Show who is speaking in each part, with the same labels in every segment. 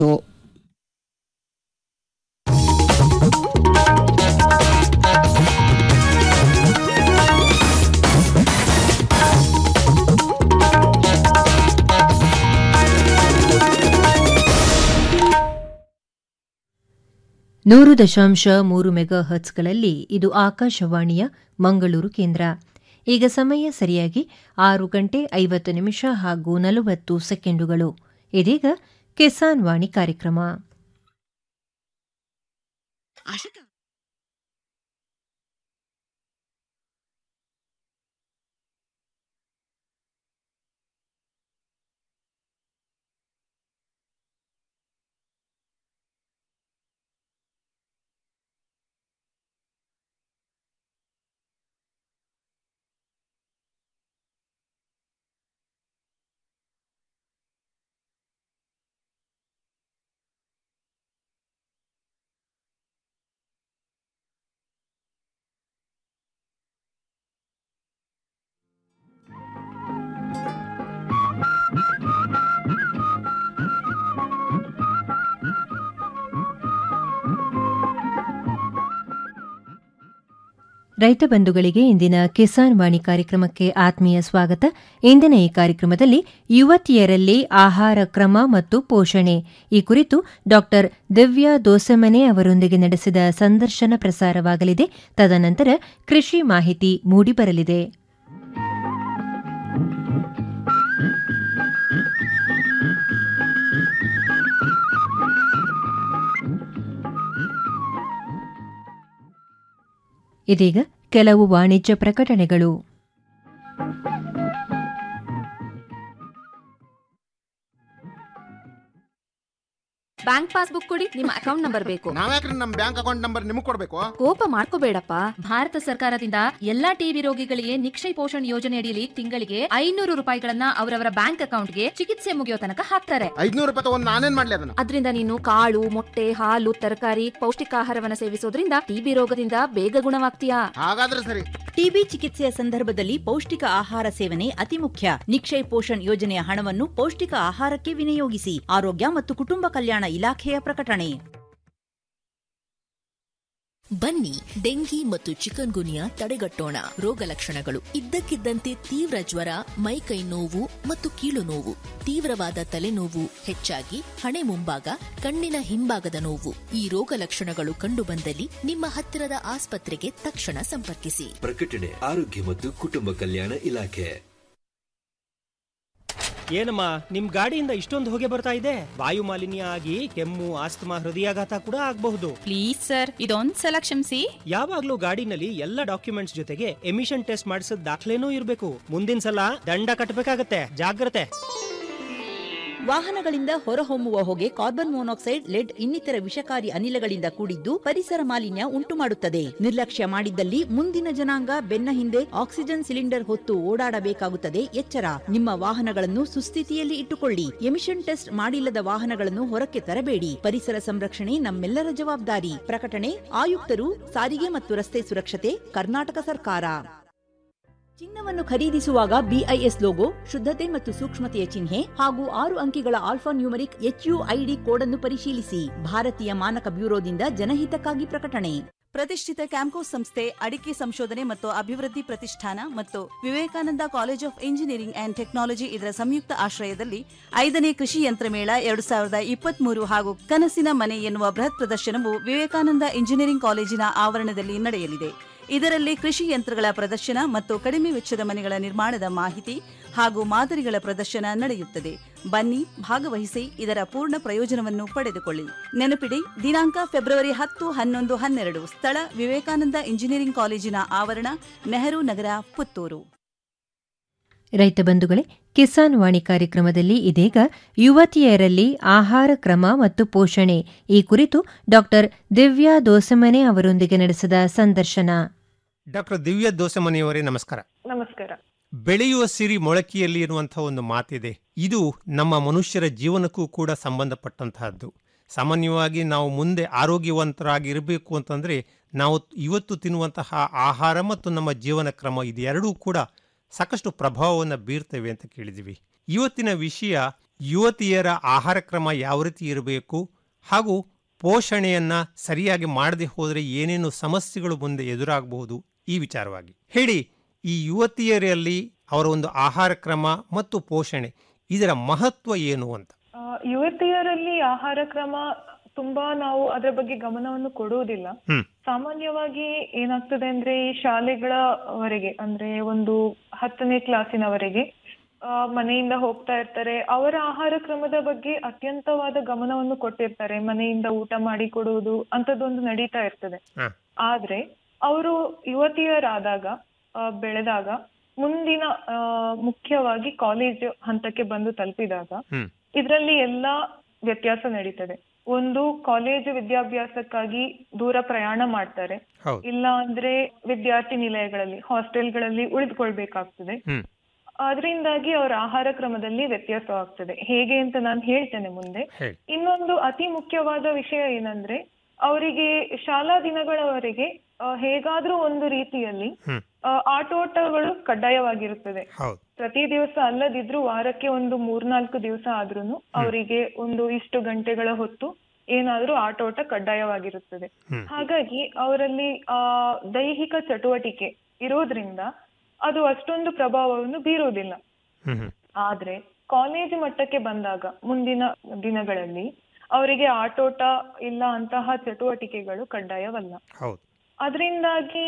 Speaker 1: ನೂರು ದಶಾಂಶ ಮೂರು ಮೆಗಾ ಹರ್ಟ್ಸ್ಗಳಲ್ಲಿ ಇದು ಆಕಾಶವಾಣಿಯ ಮಂಗಳೂರು ಕೇಂದ್ರ ಈಗ ಸಮಯ ಸರಿಯಾಗಿ ಆರು ಗಂಟೆ ಐವತ್ತು ನಿಮಿಷ ಹಾಗೂ ನಲವತ್ತು ಸೆಕೆಂಡುಗಳು ಇದೀಗ ಕಿಸಾನ್ ವಾಣಿ ಕಾರ್ಯಕ್ರಮ ರೈತ ಬಂಧುಗಳಿಗೆ ಇಂದಿನ ಕಿಸಾನ್ ವಾಣಿ ಕಾರ್ಯಕ್ರಮಕ್ಕೆ ಆತ್ಮೀಯ ಸ್ವಾಗತ ಇಂದಿನ ಈ ಕಾರ್ಯಕ್ರಮದಲ್ಲಿ ಯುವತಿಯರಲ್ಲಿ ಆಹಾರ ಕ್ರಮ ಮತ್ತು ಪೋಷಣೆ ಈ ಕುರಿತು ಡಾಕ್ಟರ್ ದಿವ್ಯಾ ದೋಸಮನೆ ಅವರೊಂದಿಗೆ ನಡೆಸಿದ ಸಂದರ್ಶನ ಪ್ರಸಾರವಾಗಲಿದೆ ತದನಂತರ ಕೃಷಿ ಮಾಹಿತಿ ಮೂಡಿಬರಲಿದೆ ಇದೀಗ ಕೆಲವು ವಾಣಿಜ್ಯ ಪ್ರಕಟಣೆಗಳು
Speaker 2: ಬ್ಯಾಂಕ್ ಪಾಸ್ಬುಕ್ ಕೊಡಿ ನಿಮ್ಮ ಅಕೌಂಟ್ ನಂಬರ್ ಬೇಕು
Speaker 3: ನಾವ್ಯಾಕ್ರಿ ನಮ್ ಬ್ಯಾಂಕ್ ಅಕೌಂಟ್ ನಂಬರ್ ನಿಮಗ್ ಕೊಡ್ಬೇಕು
Speaker 2: ಕೋಪ ಮಾಡ್ಕೋಬೇಡಪ್ಪ
Speaker 4: ಭಾರತ ಸರ್ಕಾರದಿಂದ ಎಲ್ಲಾ ಟಿಬಿ ರೋಗಿಗಳಿಗೆ ನಿಕ್ಷಯ ಪೋಷಣ್ ಯೋಜನೆ ಅಡಿಯಲ್ಲಿ ತಿಂಗಳಿಗೆ ಐನೂರು ರೂಪಾಯಿಗಳನ್ನ ಅವರವರ ಬ್ಯಾಂಕ್ ಅಕೌಂಟ್ಗೆ ಚಿಕಿತ್ಸೆ ಮುಗಿಯೋ ತನಕ ಹಾಕ್ತಾರೆ
Speaker 3: ಐದ್ನೂರು ರೂಪಾಯಿ ತಗೊಂಡ್ ನಾನೇನ್ ಮಾಡ್ಲಿ ಅದನ್ನ
Speaker 2: ಅದರಿಂದ ನೀನು ಕಾಳು ಮೊಟ್ಟೆ ಹಾಲು ತರಕಾರಿ ಪೌಷ್ಟಿಕಾಹಾರವನ್ನ ಸೇವಿಸೋದ್ರಿಂದ ಟಿಬಿ ರೋಗದಿಂದ ಬೇಗ ಗುಣವಾಗ್ತೀಯಾ
Speaker 3: ಹಾಗಾದ್ರೆ ಸರಿ
Speaker 5: ಟಿಬಿ ಚಿಕಿತ್ಸೆಯ ಸಂದರ್ಭದಲ್ಲಿ ಪೌಷ್ಟಿಕ ಆಹಾರ ಸೇವನೆ ಅತಿ ಮುಖ್ಯ ನಿಕ್ಷಯ್ ಪೋಷಣ್ ಯೋಜನೆಯ ಹಣವನ್ನು ಪೌಷ್ಟಿಕ ಆಹಾರಕ್ಕೆ ವಿನಿಯೋಗಿಸಿ ಆರೋಗ್ಯ ಮತ್ತು ಕುಟುಂಬ ಕಲ್ಯಾಣ ಇಲಾಖೆಯ ಪ್ರಕಟಣೆ
Speaker 6: ಬನ್ನಿ ಡೆಂಗಿ ಮತ್ತು ಚಿಕನ್ ಗುನಿಯಾ ತಡೆಗಟ್ಟೋಣ ರೋಗ ಲಕ್ಷಣಗಳು ಇದ್ದಕ್ಕಿದ್ದಂತೆ ತೀವ್ರ ಜ್ವರ ಮೈಕೈ ನೋವು ಮತ್ತು ಕೀಲು ನೋವು ತೀವ್ರವಾದ ತಲೆನೋವು ಹೆಚ್ಚಾಗಿ ಹಣೆ ಮುಂಭಾಗ ಕಣ್ಣಿನ ಹಿಂಭಾಗದ ನೋವು ಈ ರೋಗ ಲಕ್ಷಣಗಳು ಕಂಡುಬಂದಲ್ಲಿ ನಿಮ್ಮ ಹತ್ತಿರದ ಆಸ್ಪತ್ರೆಗೆ ತಕ್ಷಣ ಸಂಪರ್ಕಿಸಿ
Speaker 7: ಪ್ರಕಟಣೆ ಆರೋಗ್ಯ ಮತ್ತು ಕುಟುಂಬ ಕಲ್ಯಾಣ ಇಲಾಖೆ
Speaker 8: ಏನಮ್ಮ ನಿಮ್ ಗಾಡಿಯಿಂದ ಇಷ್ಟೊಂದು ಹೊಗೆ ಬರ್ತಾ ಇದೆ ವಾಯು ಮಾಲಿನ್ಯ ಆಗಿ ಕೆಮ್ಮು ಆಸ್ತಮಾ ಹೃದಯಾಘಾತ ಕೂಡ ಆಗಬಹುದು
Speaker 9: ಪ್ಲೀಸ್ ಸರ್ ಇದೊಂದ್ ಸಲ ಕ್ಷಮಿಸಿ
Speaker 8: ಯಾವಾಗ್ಲೂ ಗಾಡಿನಲ್ಲಿ ಎಲ್ಲ ಡಾಕ್ಯುಮೆಂಟ್ಸ್ ಜೊತೆಗೆ ಎಮಿಷನ್ ಟೆಸ್ಟ್ ಮಾಡಿಸಿದ ದಾಖಲೆನೂ ಇರಬೇಕು ಮುಂದಿನ ಸಲ ದಂಡ ಕಟ್ಟಬೇಕಾಗತ್ತೆ ಜಾಗ್ರತೆ
Speaker 5: ವಾಹನಗಳಿಂದ ಹೊರಹೊಮ್ಮುವ ಹೊಗೆ ಕಾರ್ಬನ್ ಮೊನಾಕ್ಸೈಡ್ ಲೆಡ್ ಇನ್ನಿತರ ವಿಷಕಾರಿ ಅನಿಲಗಳಿಂದ ಕೂಡಿದ್ದು ಪರಿಸರ ಮಾಲಿನ್ಯ ಉಂಟು ಮಾಡುತ್ತದೆ ನಿರ್ಲಕ್ಷ್ಯ ಮಾಡಿದ್ದಲ್ಲಿ ಮುಂದಿನ ಜನಾಂಗ ಬೆನ್ನ ಹಿಂದೆ ಆಕ್ಸಿಜನ್ ಸಿಲಿಂಡರ್ ಹೊತ್ತು ಓಡಾಡಬೇಕಾಗುತ್ತದೆ ಎಚ್ಚರ ನಿಮ್ಮ ವಾಹನಗಳನ್ನು ಸುಸ್ಥಿತಿಯಲ್ಲಿ ಇಟ್ಟುಕೊಳ್ಳಿ ಎಮಿಷನ್ ಟೆಸ್ಟ್ ಮಾಡಿಲ್ಲದ ವಾಹನಗಳನ್ನು ಹೊರಕ್ಕೆ ತರಬೇಡಿ ಪರಿಸರ ಸಂರಕ್ಷಣೆ ನಮ್ಮೆಲ್ಲರ ಜವಾಬ್ದಾರಿ ಪ್ರಕಟಣೆ ಆಯುಕ್ತರು ಸಾರಿಗೆ ಮತ್ತು ರಸ್ತೆ ಸುರಕ್ಷತೆ ಕರ್ನಾಟಕ ಸರ್ಕಾರ ಚಿನ್ನವನ್ನು ಖರೀದಿಸುವಾಗ ಬಿಐಎಸ್ ಲೋಗೋ ಶುದ್ಧತೆ ಮತ್ತು ಸೂಕ್ಷ್ಮತೆಯ ಚಿಹ್ನೆ ಹಾಗೂ ಆರು ಅಂಕಿಗಳ ಆಲ್ಫಾ ನ್ಯೂಮರಿಕ್ ಎಚ್ಯುಐಡಿ ಕೋಡ್ ಅನ್ನು ಪರಿಶೀಲಿಸಿ ಭಾರತೀಯ ಮಾನಕ ಬ್ಯೂರೋದಿಂದ ಜನಹಿತಕ್ಕಾಗಿ ಪ್ರಕಟಣೆ
Speaker 10: ಪ್ರತಿಷ್ಠಿತ ಕ್ಯಾಂಕೋ ಸಂಸ್ಥೆ ಅಡಿಕೆ ಸಂಶೋಧನೆ ಮತ್ತು ಅಭಿವೃದ್ಧಿ ಪ್ರತಿಷ್ಠಾನ ಮತ್ತು Vivekananda college of engineering and technology ಇದರ ಸಂಯುಕ್ತ ಆಶ್ರಯದಲ್ಲಿ ಐದನೇ ಕೃಷಿ ಯಂತ್ರ ಮೇಳ ಎರಡು ಸಾವಿರದ ಇಪ್ಪತ್ಮೂರು ಹಾಗೂ ಕನಸಿನ ಮನೆ ಎನ್ನುವ ಬೃಹತ್ ಪ್ರದರ್ಶನವು ವಿವೇಕಾನಂದ ಇಂಜಿನಿಯರಿಂಗ್ ಕಾಲೇಜಿನ ಆವರಣದಲ್ಲಿ ನಡೆಯಲಿದೆ ಇದರಲ್ಲಿ ಕೃಷಿ ಯಂತ್ರಗಳ ಪ್ರದರ್ಶನ ಮತ್ತು ಕಡಿಮೆ ವೆಚ್ಚದ ಮನೆಗಳ ನಿರ್ಮಾಣದ ಮಾಹಿತಿ ಹಾಗೂ ಮಾದರಿಗಳ ಪ್ರದರ್ಶನ ನಡೆಯುತ್ತದೆ ಬನ್ನಿ ಭಾಗವಹಿಸಿ ಇದರ ಪೂರ್ಣ ಪ್ರಯೋಜನವನ್ನು ಪಡೆದುಕೊಳ್ಳಿ ನೆನಪಿಡಿ ದಿನಾಂಕ ಫೆಬ್ರವರಿ ಹತ್ತು ಹನ್ನೊಂದು ಹನ್ನೆರಡು ಸ್ಥಳ ವಿವೇಕಾನಂದ ಇಂಜಿನಿಯರಿಂಗ್ ಕಾಲೇಜಿನ ಆವರಣ ನೆಹರು ನಗರ ಪುತ್ತೂರು
Speaker 1: ರೈತ ಬಂಧುಗಳೇ ಕಿಸಾನ್ ವಾಣಿ ಕಾರ್ಯಕ್ರಮದಲ್ಲಿ ಇದೀಗ ಯುವತಿಯರಲ್ಲಿ ಆಹಾರ ಕ್ರಮ ಮತ್ತು ಪೋಷಣೆ ಈ ಕುರಿತು ಡಾಕ್ಟರ್ ದಿವ್ಯಾ ದೋಸಮನೆ ಅವರೊಂದಿಗೆ ನಡೆಸಿದ ಸಂದರ್ಶನ
Speaker 11: ಡಾಕ್ಟರ್ ದಿವ್ಯ ದೋಸಮನಿಯವರೇ ನಮಸ್ಕಾರ
Speaker 12: ನಮಸ್ಕಾರ
Speaker 11: ಬೆಳೆಯುವ ಸಿರಿ ಮೊಳಕೆಯಲ್ಲಿ ಇರುವಂತಹ ಒಂದು ಮಾತಿದೆ ಇದು ನಮ್ಮ ಮನುಷ್ಯರ ಜೀವನಕ್ಕೂ ಕೂಡ ಸಂಬಂಧಪಟ್ಟಂತಹದ್ದು ಸಾಮಾನ್ಯವಾಗಿ ನಾವು ಮುಂದೆ ಆರೋಗ್ಯವಂತರಾಗಿ ಇರಬೇಕು ಅಂತಂದ್ರೆ ನಾವು ಇವತ್ತು ತಿನ್ನುವಂತಹ ಆಹಾರ ಮತ್ತು ನಮ್ಮ ಜೀವನ ಕ್ರಮ ಇದೆರಡೂ ಕೂಡ ಸಾಕಷ್ಟು ಪ್ರಭಾವವನ್ನು ಬೀರ್ತವೆ ಅಂತ ಕೇಳಿದ್ವಿ ಇವತ್ತಿನ ವಿಷಯ ಯುವತಿಯರ ಆಹಾರ ಕ್ರಮ ಯಾವ ರೀತಿ ಇರಬೇಕು ಹಾಗೂ ಪೋಷಣೆಯನ್ನ ಸರಿಯಾಗಿ ಮಾಡದೆ ಹೋದರೆ ಏನೇನು ಸಮಸ್ಯೆಗಳು ಮುಂದೆ ಎದುರಾಗಬಹುದು ಈ ವಿಚಾರವಾಗಿ ಹೇಳಿ ಈ ಯುವತಿಯರಲ್ಲಿ ಅವರ ಒಂದು ಆಹಾರ ಕ್ರಮ ಮತ್ತು ಪೋಷಣೆ ಇದರ ಮಹತ್ವ ಏನು ಅಂತ
Speaker 12: ಆ, ಯುವತಿಯರಲ್ಲಿ ಆಹಾರ ಕ್ರಮ ತುಂಬಾ ನಾವು ಅದರ ಬಗ್ಗೆ ಗಮನವನ್ನು ಕೊಡುವುದಿಲ್ಲ
Speaker 11: ಹ್ಮ್
Speaker 12: ಸಾಮಾನ್ಯವಾಗಿ ಏನಾಗ್ತದೆ ಅಂದ್ರೆ ಈ ಶಾಲೆಗಳವರೆಗೆ ಅಂದ್ರೆ ಒಂದು ಹತ್ತನೇ ಕ್ಲಾಸಿನವರೆಗೆ ಆ, ಮನೆಯಿಂದ ಹೋಗ್ತಾ ಇರ್ತಾರೆ ಅವರ ಆಹಾರ ಕ್ರಮದ ಬಗ್ಗೆ ಅತ್ಯಂತವಾದ ಗಮನವನ್ನು ಕೊಟ್ಟಿರ್ತಾರೆ ಮನೆಯಿಂದ ಊಟ ಮಾಡಿ ಕೊಡುವುದು ಅಂತದೊಂದು ನಡೀತಾ ಇರ್ತದೆ
Speaker 11: ಹ.
Speaker 12: ಆದ್ರೆ ಅವರು ಯುವತಿಯರಾದಾಗ ಆ, ಬೆಳೆದಾಗ ಮುಂದಿನ ಆ, ಮುಖ್ಯವಾಗಿ ಕಾಲೇಜ್ ಹಂತಕ್ಕೆ ಬಂದು ತಲುಪಿದಾಗ
Speaker 11: ಹ್ಮ್
Speaker 12: ಇದರಲ್ಲಿ ಎಲ್ಲಾ ವ್ಯತ್ಯಾಸ ನಡೀತದೆ ಒಂದು ಕಾಲೇಜು ವಿದ್ಯಾಭ್ಯಾಸಕ್ಕಾಗಿ ದೂರ ಪ್ರಯಾಣ ಮಾಡ್ತಾರೆ
Speaker 11: ಹೌದು
Speaker 12: ಇಲ್ಲ ಅಂದ್ರೆ ವಿದ್ಯಾರ್ಥಿ ನಿಲಯಗಳಲ್ಲಿ ಹಾಸ್ಟೆಲ್ಗಳಲ್ಲಿ ಉಳಿದುಕೊಳ್ಬೇಕಾಗ್ತದೆ
Speaker 11: ಹ್ಮ್
Speaker 12: ಅದರಿಂದಾಗಿ ಅವರ ಆಹಾರ ಕ್ರಮದಲ್ಲಿ ವ್ಯತ್ಯಾಸವಾಗ್ತದೆ ಹೇಗೆ ಅಂತ ನಾನು ಹೇಳ್ತೇನೆ ಮುಂದೆ
Speaker 11: ಹೇಳಿ
Speaker 12: ಇನ್ನೊಂದು ಅತಿ ಮುಖ್ಯವಾದ ವಿಷಯ ಏನಂದ್ರೆ ಅವರಿಗೆ ಶಾಲಾ ದಿನಗಳವರೆಗೆ ಆ, ಹೇಗಾದ್ರೂ ಒಂದು ರೀತಿಯಲ್ಲಿ
Speaker 11: ಹ್ಮ್
Speaker 12: ಆ, ಆಟೋಟಗಳು ಕಡ್ಡಾಯವಾಗಿರುತ್ತದೆ
Speaker 11: ಹೌದು
Speaker 12: ಪ್ರತಿ ದಿವಸ ಅಲ್ಲದಿದ್ರು ವಾರಕ್ಕೆ ಒಂದು ಮೂರ್ನಾಲ್ಕು ದಿವಸ ಆದ್ರೂನು ಅವರಿಗೆ ಒಂದು ಇಷ್ಟು ಗಂಟೆಗಳ ಹೊತ್ತು ಏನಾದ್ರೂ ಆಟೋಟ ಕಡ್ಡಾಯವಾಗಿರುತ್ತದೆ
Speaker 11: ಹ್ಮ್.
Speaker 12: ಹಾಗಾಗಿ ಅವರಲ್ಲಿ ಆ ದೈಹಿಕ ಚಟುವಟಿಕೆ ಇರೋದ್ರಿಂದ ಅದು ಅಷ್ಟೊಂದು ಪ್ರಭಾವವನ್ನು ಬೀರುವುದಿಲ್ಲ
Speaker 11: ಹ್ಮ್ ಹ್ಮ್
Speaker 12: ಆದ್ರೆ ಕಾಲೇಜು ಮಟ್ಟಕ್ಕೆ ಬಂದಾಗ ಮುಂದಿನ ದಿನಗಳಲ್ಲಿ ಅವರಿಗೆ ಆಟೋಟ ಇಲ್ಲ ಅಂತಹ ಚಟುವಟಿಕೆಗಳು ಕಡ್ಡಾಯವಲ್ಲ
Speaker 11: ಹೌದು
Speaker 12: ಅದರಿಂದಾಗಿ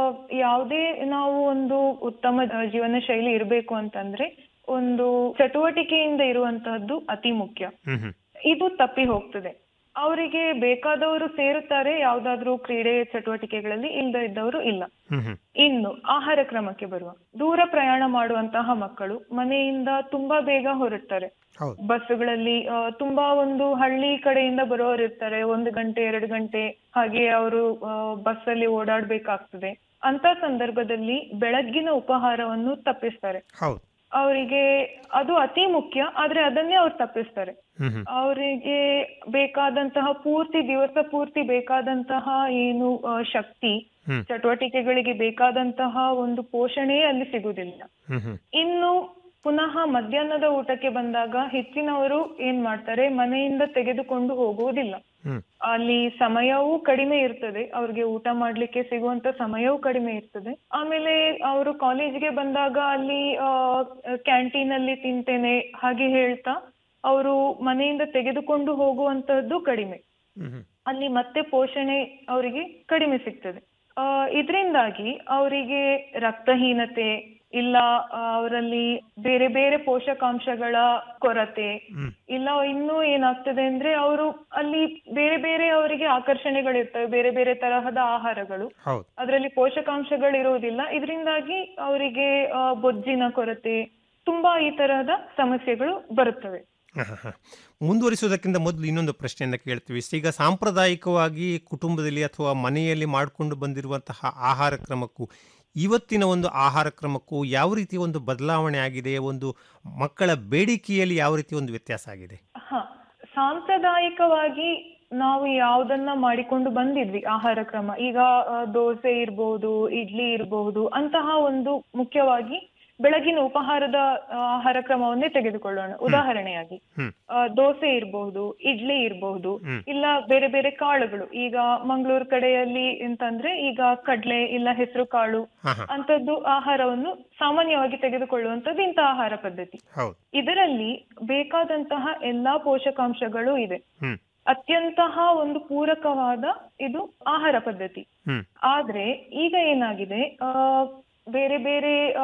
Speaker 12: ಯಾವುದೇ ನಾವು ಒಂದು ಉತ್ತಮ ಆ, ಜೀವನ ಶೈಲಿ ಇರಬೇಕು ಅಂತಂದ್ರೆ ಒಂದು ಚಟುವಟಿಕೆಯಿಂದ ಇರುವಂತಹದ್ದು ಅತಿ ಮುಖ್ಯ
Speaker 11: ಹ್ಮ್ ಹ್ಮ್
Speaker 12: ಇದು ತಪ್ಪಿ ಹೋಗ್ತದೆ ಅವರಿಗೆ ಬೇಕಾದವರು ಸೇರುತ್ತಾರೆ ಯಾವ್ದಾದ್ರು ಕ್ರೀಡೆ ಚಟುವಟಿಕೆಗಳಲ್ಲಿ ಇಲ್ಲದ ಇದ್ದವರು ಇಲ್ಲ
Speaker 11: ಹ್ಮ್ ಹ್ಮ್
Speaker 12: ಇನ್ನು ಆಹಾರ ಕ್ರಮಕ್ಕೆ ಬರುವ ದೂರ ಪ್ರಯಾಣ ಮಾಡುವಂತಹ ಮಕ್ಕಳು ಮನೆಯಿಂದ ತುಂಬಾ ಬೇಗ ಹೊರಡ್ತಾರೆ
Speaker 11: ಹೌದು
Speaker 12: ಬಸ್ಸುಗಳಲ್ಲಿ ಆ, ತುಂಬಾ ಒಂದು ಹಳ್ಳಿ ಕಡೆಯಿಂದ ಬರೋರು ಇರ್ತಾರೆ ಒಂದು ಗಂಟೆ ಎರಡು ಗಂಟೆ ಹಾಗೆ ಅವರು ಬಸ್ಸಲ್ಲಿ ಓಡಾಡ್ಬೇಕಾಗ್ತದೆ ಅಂತ ಸಂದರ್ಭದಲ್ಲಿ ಬೆಳಗ್ಗಿನ ಉಪಹಾರವನ್ನು ತಪ್ಪಿಸ್ತಾರೆ
Speaker 11: ಹೌದು
Speaker 12: ಅವರಿಗೆ ಅದು ಅತಿ ಮುಖ್ಯ ಆದ್ರೆ ಅದನ್ನೇ ಅವ್ರು ತಪ್ಪಿಸ್ತಾರೆ
Speaker 11: ಹ್ಮ್ ಹ್ಮ್
Speaker 12: ಅವರಿಗೆ ಬೇಕಾದಂತಹ ಪೂರ್ತಿ ದಿವಸ ಪೂರ್ತಿ ಬೇಕಾದಂತಹ ಏನು ಆ, ಶಕ್ತಿ
Speaker 11: ಹ್ಮ್.
Speaker 12: ಚಟುವಟಿಕೆಗಳಿಗೆ ಬೇಕಾದಂತಹ ಒಂದು ಪೋಷಣೆ ಅಲ್ಲಿ ಸಿಗುವುದಿಲ್ಲ
Speaker 11: ಹ್ಮ್ ಹ್ಮ್
Speaker 12: ಇನ್ನು ಪುನಃ ಮಧ್ಯಾಹ್ನದ ಊಟಕ್ಕೆ ಬಂದಾಗ ಹೆಚ್ಚಿನವರು ಏನ್ ಮಾಡ್ತಾರೆ ಮನೆಯಿಂದ ತೆಗೆದುಕೊಂಡು ಹೋಗುವುದಿಲ್ಲ
Speaker 11: ಹ್ಮ್
Speaker 12: ಅಲ್ಲಿ ಸಮಯವೂ ಕಡಿಮೆ ಇರ್ತದೆ ಅವ್ರಿಗೆ ಊಟ ಮಾಡ್ಲಿಕ್ಕೆ ಸಿಗುವಂತ ಸಮಯವೂ ಕಡಿಮೆ ಇರ್ತದೆ ಆಮೇಲೆ ಅವರು ಕಾಲೇಜ್ಗೆ ಬಂದಾಗ ಅಲ್ಲಿ ಕ್ಯಾಂಟೀನ್ ಅಲ್ಲಿ ತಿಂತೇನೆ ಹಾಗೆ ಹೇಳ್ತಾ ಅವರು ಮನೆಯಿಂದ ತೆಗೆದುಕೊಂಡು ಹೋಗುವಂತದ್ದು ಕಡಿಮೆ
Speaker 11: ಹ್ಮ್ ಹ್ಮ್
Speaker 12: ಅಲ್ಲಿ ಮತ್ತೆ ಪೋಷಣೆ ಅವರಿಗೆ ಕಡಿಮೆ ಸಿಗ್ತದೆ ಆ, ಇದ್ರಿಂದಾಗಿ ಅವರಿಗೆ ರಕ್ತಹೀನತೆ ಇಲ್ಲ ಆ, ಅವರಲ್ಲಿ ಬೇರೆ ಬೇರೆ ಪೋಷಕಾಂಶಗಳ ಕೊರತೆ
Speaker 11: ಹ್ಮ್.
Speaker 12: ಇಲ್ಲ ಇನ್ನೂ ಏನಾಗ್ತದೆ ಅಂದ್ರೆ ಅವರು ಅಲ್ಲಿ ಬೇರೆ ಬೇರೆ ಅವರಿಗೆ ಆಕರ್ಷಣೆಗಳಿರ್ತವೆ ಬೇರೆ ಬೇರೆ ತರಹದ ಆಹಾರಗಳು
Speaker 11: ಹೌದು
Speaker 12: ಅದರಲ್ಲಿ ಪೋಷಕಾಂಶಗಳು ಇರುವುದಿಲ್ಲ ಇದರಿಂದಾಗಿ ಅವರಿಗೆ ಆ, ಬೊಜ್ಜಿನ ಕೊರತೆ ತುಂಬಾ ಈ ತರಹದ ಸಮಸ್ಯೆಗಳು ಬರುತ್ತವೆ
Speaker 11: ಹ, ಹ, ಹ. ಮುಂದುವರಿಸುವುದಕ್ಕಿಂತ ಮೊದಲು ಇನ್ನೊಂದು ಪ್ರಶ್ನೆಯಿಂದ ಕೇಳ್ತೀವಿ ಈಗ ಸಾಂಪ್ರದಾಯಿಕವಾಗಿ ಕುಟುಂಬದಲ್ಲಿ ಅಥವಾ ಮನೆಯಲ್ಲಿ ಮಾಡಿಕೊಂಡು ಬಂದಿರುವಂತಹ ಆಹಾರ ಕ್ರಮಕ್ಕೂ ಇವತ್ತಿನ ಒಂದು ಆಹಾರ ಕ್ರಮಕ್ಕೂ ಯಾವ ರೀತಿ ಒಂದು ಬದಲಾವಣೆ ಆಗಿದೆ ಒಂದು ಮಕ್ಕಳ ಬೇಡಿಕೆಯಲ್ಲಿ ಯಾವ ರೀತಿ ಒಂದು ವ್ಯತ್ಯಾಸ ಆಗಿದೆ
Speaker 12: ಹ ಸಾಂಪ್ರದಾಯಿಕವಾಗಿ ನಾವು ಯಾವ್ದನ್ನ ಮಾಡಿಕೊಂಡು ಬಂದಿದ್ವಿ ಆಹಾರ ಕ್ರಮ ಈಗ ಆ, ದೋಸೆ ಇರ್ಬಹುದು ಇಡ್ಲಿ ಇರಬಹುದು ಅಂತಹ ಒಂದು ಮುಖ್ಯವಾಗಿ ಬೆಳಗಿನ ಉಪಹಾರದ ಆ, ಆಹಾರ ಕ್ರಮವನ್ನೇ ತೆಗೆದುಕೊಳ್ಳೋಣ ಉದಾಹರಣೆಯಾಗಿ
Speaker 11: ಹ್ಮ್
Speaker 12: ಆ, ದೋಸೆ ಇರಬಹುದು ಇಡ್ಲಿ ಇರಬಹುದು
Speaker 11: ಹ್ಮ್.
Speaker 12: ಇಲ್ಲ ಬೇರೆ ಬೇರೆ ಕಾಳುಗಳು ಈಗ ಮಂಗಳೂರು ಕಡೆಯಲ್ಲಿ ಅಂತಂದ್ರೆ ಈಗ ಕಡ್ಲೆ ಇಲ್ಲ ಹೆಸರು ಕಾಳು
Speaker 11: ಹ, ಹ.
Speaker 12: ಅಂತದ್ದು ಆಹಾರವನ್ನು ಸಾಮಾನ್ಯವಾಗಿ ತೆಗೆದುಕೊಳ್ಳುವಂತದ್ದು ಇಂತಹ ಆಹಾರ ಪದ್ಧತಿ
Speaker 11: ಹೌದು
Speaker 12: ಇದರಲ್ಲಿ ಬೇಕಾದಂತಹ ಎಲ್ಲಾ ಪೋಷಕಾಂಶಗಳು ಇದೆ
Speaker 11: ಹ್ಮ್
Speaker 12: ಅತ್ಯಂತಹ ಒಂದು ಪೂರಕವಾದ ಇದು ಆಹಾರ ಪದ್ಧತಿ
Speaker 11: ಹ್ಮ್
Speaker 12: ಆದ್ರೆ ಈಗ ಏನಾಗಿದೆ ಆ ಬೇರೆ ಬೇರೆ ಆ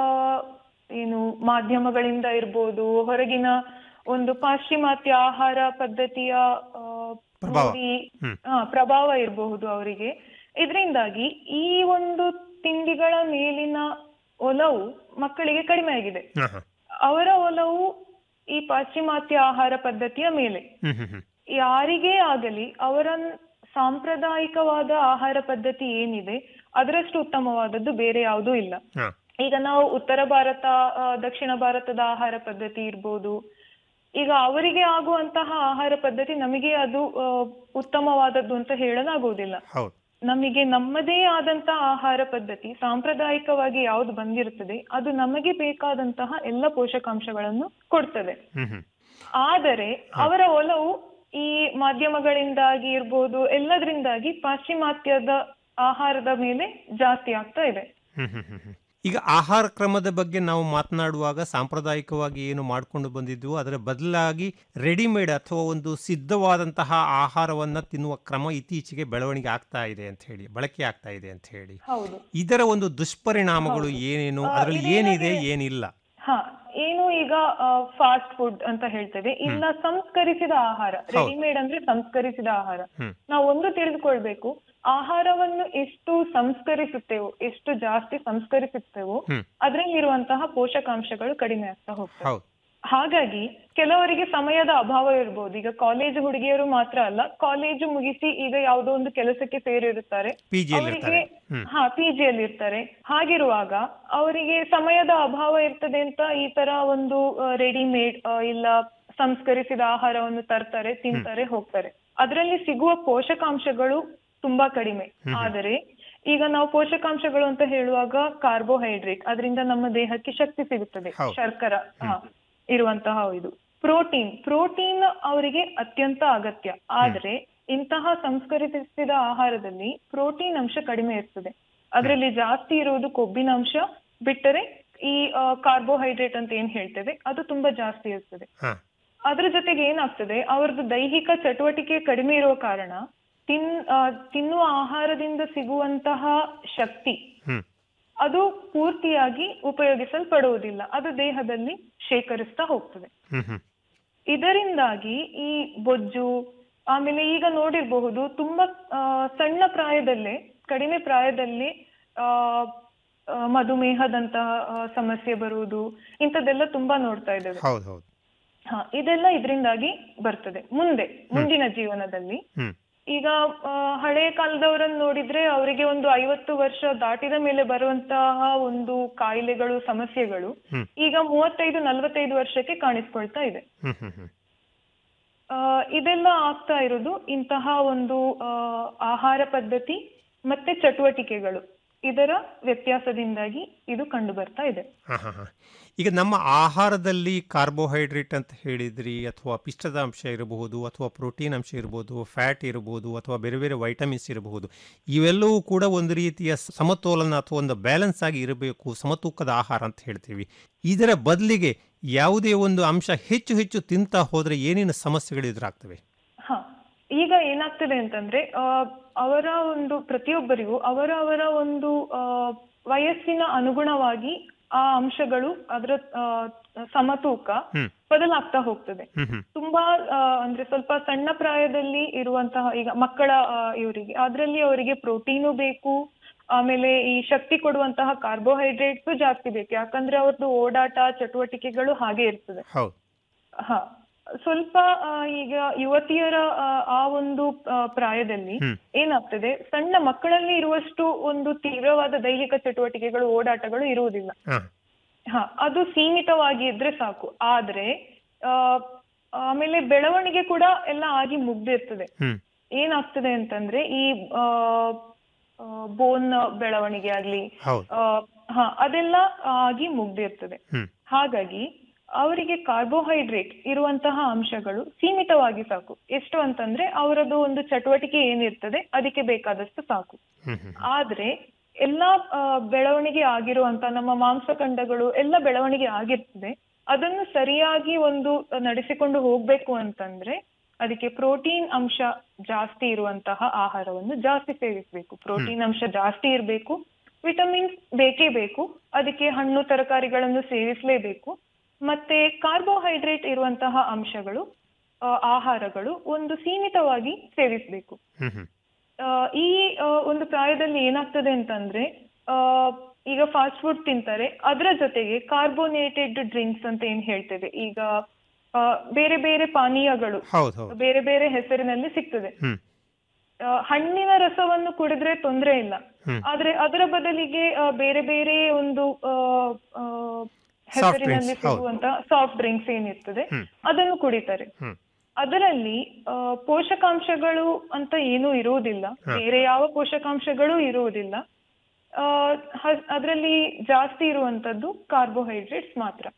Speaker 12: ಏನು ಮಾಧ್ಯಮಗಳಿಂದ ಇರ್ಬೋದು ಹೊರಗಿನ ಒಂದು ಪಾಶ್ಚಿಮಾತ್ಯ ಆಹಾರ ಪದ್ಧತಿಯ ಆ,
Speaker 11: ಪ್ರಭಾವ.
Speaker 12: ನೋಡಿ
Speaker 11: ಹ್ಮ್.
Speaker 12: ಆ, ಪ್ರಭಾವ ಇರಬಹುದು ಅವರಿಗೆ ಇದರಿಂದಾಗಿ ಈ ಒಂದು ತಿಂಡಿಗಳ ಮೇಲಿನ ಒಲವು ಮಕ್ಕಳಿಗೆ ಕಡಿಮೆ ಆಗಿದೆ
Speaker 11: ಹ, ಹ.
Speaker 12: ಅವರ ಒಲವು ಈ ಪಾಶ್ಚಿಮಾತ್ಯ ಆಹಾರ ಪದ್ಧತಿಯ ಮೇಲೆ
Speaker 11: ಹ್ಮ್ ಹ್ಮ್ ಹ್ಮ್
Speaker 12: ಯಾರಿಗೇ ಆಗಲಿ ಅವರ ಸಾಂಪ್ರದಾಯಿಕವಾದ ಆಹಾರ ಪದ್ಧತಿ ಏನಿದೆ ಅದರಷ್ಟು ಉತ್ತಮವಾದದ್ದು ಬೇರೆ ಯಾವುದೂ ಇಲ್ಲ
Speaker 11: ಹ.
Speaker 12: ಈಗ ನಾವು ಉತ್ತರ ಭಾರತ ಆ, ದಕ್ಷಿಣ ಭಾರತದ ಆಹಾರ ಪದ್ಧತಿ ಇರ್ಬೋದು ಈಗ ಅವರಿಗೆ ಆಗುವಂತಹ ಆಹಾರ ಪದ್ಧತಿ ನಮಗೆ ಅದು ಆ, ಉತ್ತಮವಾದದ್ದು ಅಂತ ಹೇಳಲಾಗುವುದಿಲ್ಲ
Speaker 11: ಹೌದು
Speaker 12: ನಮಗೆ ನಮ್ಮದೇ ಆದಂತಹ ಆಹಾರ ಪದ್ಧತಿ ಸಾಂಪ್ರದಾಯಿಕವಾಗಿ ಯಾವ್ದು ಬಂದಿರುತ್ತದೆ ಅದು ನಮಗೆ ಬೇಕಾದಂತಹ ಎಲ್ಲ ಪೋಷಕಾಂಶಗಳನ್ನು ಕೊಡ್ತದೆ
Speaker 11: ಹ್ಮ್ ಹ್ಮ್
Speaker 12: ಆದರೆ ಅವರ ಒಲವು ಈ ಮಾಧ್ಯಮಗಳಿಂದಾಗಿ ಇರ್ಬೋದು ಎಲ್ಲದರಿಂದಾಗಿ ಪಾಶ್ಚಿಮಾತ್ಯದ ಆಹಾರದ ಮೇಲೆ ಜಾಸ್ತಿ ಆಗ್ತಾ ಇದೆ
Speaker 11: ಹ್ಮ್ ಹ್ಮ್ ಹ್ಮ್ ಹ್ಮ್. ಈಗ ಆಹಾರ ಕ್ರಮದ ಬಗ್ಗೆ ನಾವು ಮಾತನಾಡುವಾಗ ಸಾಂಪ್ರದಾಯಿಕವಾಗಿ ಏನು ಮಾಡಿಕೊಂಡು ಬಂದಿದ್ವು ಅದರ ಬದಲಾಗಿ ರೆಡಿಮೇಡ್ ಅಥವಾ ಒಂದು ಸಿದ್ಧವಾದಂತಹ ಆಹಾರವನ್ನ ತಿನ್ನುವ ಕ್ರಮ ಇತ್ತೀಚೆಗೆ ಬೆಳವಣಿಗೆ ಆಗ್ತಾ ಇದೆ ಅಂತ ಹೇಳಿ ಬಳಕೆ ಆಗ್ತಾ ಇದೆ ಅಂತ ಹೇಳಿ
Speaker 12: ಹೌದು
Speaker 11: ಇದರ ಒಂದು ದುಷ್ಪರಿಣಾಮಗಳು ಏನೇನು
Speaker 12: ಆ,
Speaker 11: ಅದರಲ್ಲಿ
Speaker 12: ಇದೇನಾಗಿದೆ-
Speaker 11: ಏನಿದೆ ಏನಿಲ್ಲ
Speaker 12: ಹಾ ಏನು ಈಗ ಫಾಸ್ಟ್ ಫುಡ್ ಅಂತ ಹೇಳ್ತೇವೆ ಇಲ್ಲ ಸಂಸ್ಕರಿಸಿದ ಆಹಾರ ರೆಡಿಮೇಡ್ ಅಂದ್ರೆ ಸಂಸ್ಕರಿಸಿದ ಆಹಾರ
Speaker 11: ಹ್ಮ್.
Speaker 12: ನಾವು ಒಂದು ತಿಳಿದುಕೊಳ್ಬೇಕು ಆಹಾರವನ್ನು ಎಷ್ಟು ಸಂಸ್ಕರಿಸುತ್ತೇವೋ ಎಷ್ಟು ಜಾಸ್ತಿ ಸಂಸ್ಕರಿಸುತ್ತೇವೋ
Speaker 11: ಹ್ಮ್.
Speaker 12: ಅದರಲ್ಲಿರುವಂತಹ ಪೋಷಕಾಂಶಗಳು ಕಡಿಮೆ ಆಗ್ತಾ ಹೋಗ್ತವೆ
Speaker 11: ಹೌದು
Speaker 12: ಹಾಗಾಗಿ ಕೆಲವರಿಗೆ ಸಮಯದ ಅಭಾವ ಇರ್ಬೋದು ಈಗ ಕಾಲೇಜ್ ಹುಡುಗಿಯರು ಮಾತ್ರ ಅಲ್ಲ ಕಾಲೇಜು ಮುಗಿಸಿ ಈಗ ಯಾವುದೋ ಒಂದು ಕೆಲಸಕ್ಕೆ ಸೇರಿರುತ್ತಾರೆ
Speaker 11: PG ಯಲ್ಲಿ
Speaker 12: ಅವರಿಗೆ
Speaker 11: ಇರ್ತಾರೆ. ಹ್ಮ್.
Speaker 12: ಹಾ ಪಿ ಜಿಯಲ್ಲಿ ಇರ್ತಾರೆ ಹಾಗಿರುವಾಗ ಅವರಿಗೆ ಸಮಯದ ಅಭಾವ ಇರ್ತದೆ ಅಂತ ಈ ತರ ಒಂದು ರೆಡಿಮೇಡ್ ಇಲ್ಲ ಸಂಸ್ಕರಿಸಿದ ಆಹಾರವನ್ನು ತರ್ತಾರೆ ತಿಂತಾರೆ ಹೋಗ್ತಾರೆ ಅದರಲ್ಲಿ ಸಿಗುವ ಪೋಷಕಾಂಶಗಳು ತುಂಬಾ ಕಡಿಮೆ ಆದರೆ ಈಗ ನಾವು ಪೋಷಕಾಂಶಗಳು ಅಂತ ಹೇಳುವಾಗ ಕಾರ್ಬೋಹೈಡ್ರೇಟ್ ಅದರಿಂದ ನಮ್ಮ ದೇಹಕ್ಕೆ ಶಕ್ತಿ ಸಿಗುತ್ತದೆ
Speaker 13: ಹೌದು.
Speaker 12: ಶರ್ಕರ ಹಾ, ಇರುವಂತಹ ಇದು ಪ್ರೋಟೀನ್ ಪ್ರೋಟೀನ್ ಅವರಿಗೆ ಅತ್ಯಂತ ಅಗತ್ಯ ಆದ್ರೆ ಇಂತಹ ಸಂಸ್ಕರಿಸಿದ ಆಹಾರದಲ್ಲಿ ಪ್ರೋಟೀನ್ ಅಂಶ ಕಡಿಮೆ ಇರ್ತದೆ ಅದರಲ್ಲಿ ಜಾಸ್ತಿ ಇರುವುದು ಕೊಬ್ಬಿನ ಅಂಶ ಬಿಟ್ಟರೆ ಈ ಕಾರ್ಬೋಹೈಡ್ರೇಟ್ ಅಂತ ಏನ್ ಹೇಳ್ತೇವೆ ಅದು ತುಂಬಾ ಜಾಸ್ತಿ ಇರ್ತದೆ
Speaker 11: ಹಾ.
Speaker 12: ಅದ್ರ ಜೊತೆಗೆ ಏನಾಗ್ತದೆ ಅವರದ್ದು ದೈಹಿಕ ಚಟುವಟಿಕೆ ಕಡಿಮೆ ಇರುವ ಕಾರಣ ತಿನ್ ಆ, ತಿನ್ನುವ ಆಹಾರದಿಂದ ಸಿಗುವಂತಹ ಶಕ್ತಿ
Speaker 11: ಹ್ಮ್.
Speaker 12: ಅದು ಪೂರ್ತಿಯಾಗಿ ಉಪಯೋಗಿಸಲ್ಪಡುವುದಿಲ್ಲ ಅದು ದೇಹದಲ್ಲಿ ಶೇಖರಿಸ್ತಾ ಹೋಗ್ತದೆ
Speaker 11: ಹ್ಮ್ ಹ್ಮ್
Speaker 12: ಇದರಿಂದಾಗಿ ಈ ಬೊಜ್ಜು ಆಮೇಲೆ ಈಗ ನೋಡಿರಬಹುದು ತುಂಬಾ ಆ, ಸಣ್ಣ ಪ್ರಾಯದಲ್ಲೇ ಕಡಿಮೆ ಪ್ರಾಯದಲ್ಲಿ ಆ ಆ, ಮಧುಮೇಹದಂತಹ ಆ, ಸಮಸ್ಯೆ ಬರುವುದು ಇಂಥದ್ದೆಲ್ಲ ತುಂಬಾ ನೋಡ್ತಾ ಇದ್ದೇವೆ
Speaker 11: ಹೌದು ಹೌದು
Speaker 12: ಹಾ ಇದೆಲ್ಲ ಇದರಿಂದಾಗಿ ಬರ್ತದೆ ಮುಂದೆ ಮುಂದಿನ ಜೀವನದಲ್ಲಿ
Speaker 11: ಹ್ಮ್
Speaker 12: ಈಗ ಆ, ಹಳೆ ಕಾಲದವರನ್ನು ನೋಡಿದ್ರೆ ಅವರಿಗೆ ಒಂದು ಐವತ್ತು ವರ್ಷ ದಾಟಿದ ಮೇಲೆ ಬರುವಂತಹ ಒಂದು ಕಾಯಿಲೆಗಳು ಸಮಸ್ಯೆಗಳು
Speaker 11: ಹ್ಮ್.
Speaker 12: ಈಗ ಮೂವತ್ತೈದು ನಲವತ್ತೈದು ವರ್ಷಕ್ಕೆ ಕಾಣಿಸ್ಕೊಳ್ತಾ ಇದೆ
Speaker 11: ಹ್ಮ್ ಹ್ಮ್ ಹ್ಮ್
Speaker 12: ಆ, ಇದೆಲ್ಲ ಆಗ್ತಾ ಇರೋದು ಇಂತಹ ಒಂದು ಆ, ಆಹಾರ ಪದ್ಧತಿ ಮತ್ತೆ ಚಟುವಟಿಕೆಗಳು ಇದರ ವ್ಯತ್ಯಾಸದಿಂದಾಗಿ ಇದು ಕಂಡು ಬರ್ತಾ ಇದೆ
Speaker 11: ಹಾ, ಹಾ, ಹಾ. ಈಗ ನಮ್ಮ ಆಹಾರದಲ್ಲಿ ಕಾರ್ಬೋಹೈಡ್ರೇಟ್ ಅಂತ ಹೇಳಿದ್ರಿ ಅಥವಾ ಪಿಷ್ಟದ ಅಂಶ ಇರಬಹುದು ಅಥವಾ ಪ್ರೋಟೀನ್ ಅಂಶ ಇರಬಹುದು ಫ್ಯಾಟ್ ಇರಬಹುದು ಅಥವಾ ಬೇರೆ ಬೇರೆ ವೈಟಮಿನ್ಸ್ ಇರಬಹುದು ಇವೆಲ್ಲವೂ ಕೂಡ ಒಂದು ರೀತಿಯ ಸಮತೋಲನ ಅಥವಾ ಒಂದು ಬ್ಯಾಲೆನ್ಸ್ ಆಗಿ ಇರಬೇಕು ಸಮತೂಕದ ಆಹಾರ ಅಂತ ಹೇಳ್ತೀವಿ ಇದರ ಬದಲಿಗೆ ಯಾವುದೇ ಒಂದು ಅಂಶ ಹೆಚ್ಚು ಹೆಚ್ಚು ತಿಂತಾ ಹೋದ್ರೆ ಏನೇನು ಸಮಸ್ಯೆಗಳು ಎದುರಾಗ್ತವೆ
Speaker 12: ಹ ಈಗ ಏನಾಗ್ತದೆ ಅಂತಂದ್ರೆ ಆ, ಅವರ ಒಂದು ಪ್ರತಿಯೊಬ್ಬರಿಗೂ ಅವರ ಅವರ ಒಂದು ಆ, ವಯಸ್ಸಿನ ಅನುಗುಣವಾಗಿ ಆ ಅಂಶಗಳು ಅದರ ಆ, ಸಮತೂಕ
Speaker 11: ಹ್ಮ್
Speaker 12: ಬದಲಾಗ್ತಾ ಹೋಗ್ತದೆ
Speaker 11: ಹ್ಮ್ ಹ್ಮ್
Speaker 12: ತುಂಬಾ ಆ, ಅಂದ್ರೆ ಸ್ವಲ್ಪ ಸಣ್ಣ ಪ್ರಾಯದಲ್ಲಿ ಇರುವಂತಹ ಈಗ ಮಕ್ಕಳ ಆ, ಇವರಿಗೆ ಅದರಲ್ಲಿ ಅವರಿಗೆ ಪ್ರೋಟೀನು ಬೇಕು ಆಮೇಲೆ ಈ ಶಕ್ತಿ ಕೊಡುವಂತಹ ಕಾರ್ಬೋಹೈಡ್ರೇಟ್ಸ್ ಜಾಸ್ತಿ ಬೇಕು ಯಾಕಂದ್ರೆ ಅವ್ರದ್ದು ಓಡಾಟ ಚಟುವಟಿಕೆಗಳು ಹಾಗೆ ಇರ್ತದೆ
Speaker 11: ಹೌದು
Speaker 12: ಹ ಸ್ವಲ್ಪ ಆ, ಈಗ ಯುವತಿಯರ ಆ, ಆ ಒಂದು ಆ, ಪ್ರಾಯದಲ್ಲಿ
Speaker 11: ಹ್ಮ್.
Speaker 12: ಏನಾಗ್ತದೆ ಸಣ್ಣ ಮಕ್ಕಳಲ್ಲಿ ಇರುವಷ್ಟು ಒಂದು ತೀವ್ರವಾದ ದೈಹಿಕ ಚಟುವಟಿಕೆಗಳು ಓಡಾಟಗಳು ಇರುವುದಿಲ್ಲ
Speaker 11: ಹಾ
Speaker 12: ಹ ಅದು ಸೀಮಿತವಾಗಿ ಇದ್ರೆ ಸಾಕು ಆದ್ರೆ ಆ, ಆಮೇಲೆ ಬೆಳವಣಿಗೆ ಕೂಡ ಎಲ್ಲ ಆಗಿ ಮುಗ್ದಿರ್ತದೆ
Speaker 11: ಹ್ಮ್
Speaker 12: ಏನಾಗ್ತದೆ ಅಂತಂದ್ರೆ ಈ ಬೋನ್ ಬೆಳವಣಿಗೆ ಆಗ್ಲಿ
Speaker 11: ಹೌದು
Speaker 12: ಆ, ಹ ಅದೆಲ್ಲ ಆಗಿ ಮುಗ್ದಿರ್ತದೆ
Speaker 11: ಹ್ಮ್
Speaker 12: ಹಾಗಾಗಿ ಅವರಿಗೆ ಕಾರ್ಬೋಹೈಡ್ರೇಟ್ ಇರುವಂತಹ ಅಂಶಗಳು ಸೀಮಿತವಾಗಿ ಸಾಕು ಎಷ್ಟು ಅಂತಂದ್ರೆ ಅವರದ್ದು ಒಂದು ಚಟುವಟಿಕೆ ಏನಿರ್ತದೆ ಅದಕ್ಕೆ ಬೇಕಾದಷ್ಟು ಸಾಕು
Speaker 11: ಹ್ಮ್ ಹ್ಮ್
Speaker 12: ಆದ್ರೆ ಎಲ್ಲಾ ಆ, ಬೆಳವಣಿಗೆ ಆಗಿರುವಂತ ನಮ್ಮ ಮಾಂಸಖಂಡಗಳು ಎಲ್ಲ ಬೆಳವಣಿಗೆ ಆಗಿರ್ತದೆ ಅದನ್ನು ಸರಿಯಾಗಿ ಒಂದು ನಡೆಸಿಕೊಂಡು ಹೋಗ್ಬೇಕು ಅಂತಂದ್ರೆ ಅದಕ್ಕೆ ಪ್ರೋಟೀನ್ ಅಂಶ ಜಾಸ್ತಿ ಇರುವಂತಹ ಆಹಾರವನ್ನು ಜಾಸ್ತಿ ಸೇವಿಸಬೇಕು ಪ್ರೋಟೀನ್ ಅಂಶ ಜಾಸ್ತಿ ಇರಬೇಕು ವಿಟಮಿನ್ಸ್ ಬೇಕೇ ಬೇಕು ಅದಕ್ಕೆ ಹಣ್ಣು ತರಕಾರಿಗಳನ್ನು ಸೇವಿಸಲೇಬೇಕು ಮತ್ತೆ ಕಾರ್ಬೋಹೈಡ್ರೇಟ್ ಇರುವಂತಹ ಅಂಶಗಳು ಆ, ಆಹಾರಗಳು ಒಂದು ಸೀಮಿತವಾಗಿ ಸೇವಿಸಬೇಕು
Speaker 11: ಹ್ಮ್ ಹ್ಮ್
Speaker 12: ಆ, ಈ ಆ, ಒಂದು ಪ್ರಾಯದಲ್ಲಿ ಏನಾಗ್ತದೆ ಅಂತಂದ್ರೆ ಆ, ಈಗ ಫಾಸ್ಟ್ ಫುಡ್ ತಿಂತಾರೆ ಅದರ ಜೊತೆಗೆ ಕಾರ್ಬೋನೇಟೆಡ್ ಡ್ರಿಂಕ್ಸ್ ಅಂತ ಏನ್ ಹೇಳ್ತೇವೆ ಈಗ ಆ, ಬೇರೆ ಬೇರೆ ಪಾನೀಯಗಳು
Speaker 11: ಹೌದು ಹೌದು
Speaker 12: ಬೇರೆ ಬೇರೆ ಹೆಸರಿನಲ್ಲಿ ಸಿಗ್ತದೆ
Speaker 11: ಹ್ಮ್
Speaker 12: ಆ, ಹಣ್ಣಿನ ರಸವನ್ನು ಕುಡಿದ್ರೆ ತೊಂದರೆ ಇಲ್ಲ
Speaker 11: ಹ್ಮ್.
Speaker 12: ಆದ್ರೆ ಅದರ ಬದಲಿಗೆ ಆ, ಬೇರೆ ಬೇರೆ ಒಂದು ಆ, ಆ, ಹೆಸರಿನಲ್ಲಿ
Speaker 11: drinks, ಹೌದು.
Speaker 12: ಸಿಗುವಂತ ಸಾಫ್ಟ್ ಡ್ರಿಂಕ್ಸ್ ಏನಿರ್ತದೆ
Speaker 11: ಹ್ಮ್.
Speaker 12: ಅದನ್ನು ಕುಡಿತಾರೆ
Speaker 11: ಹ್ಮ್.
Speaker 12: ಅದರಲ್ಲಿ ಆ, ಪೋಷಕಾಂಶಗಳು ಅಂತ ಏನೂ ಇರುವುದಿಲ್ಲ
Speaker 11: ಹ.
Speaker 12: ಬೇರೆ ಯಾವ ಪೋಷಕಾಂಶಗಳು ಇರುವುದಿಲ್ಲ ಅದರಲ್ಲಿ ಜಾಸ್ತಿ ಇರುವಂತದ್ದು ಕಾರ್ಬೋಹೈಡ್ರೇಟ್ಸ್ ಮಾತ್ರ
Speaker 11: ಹ್ಮ್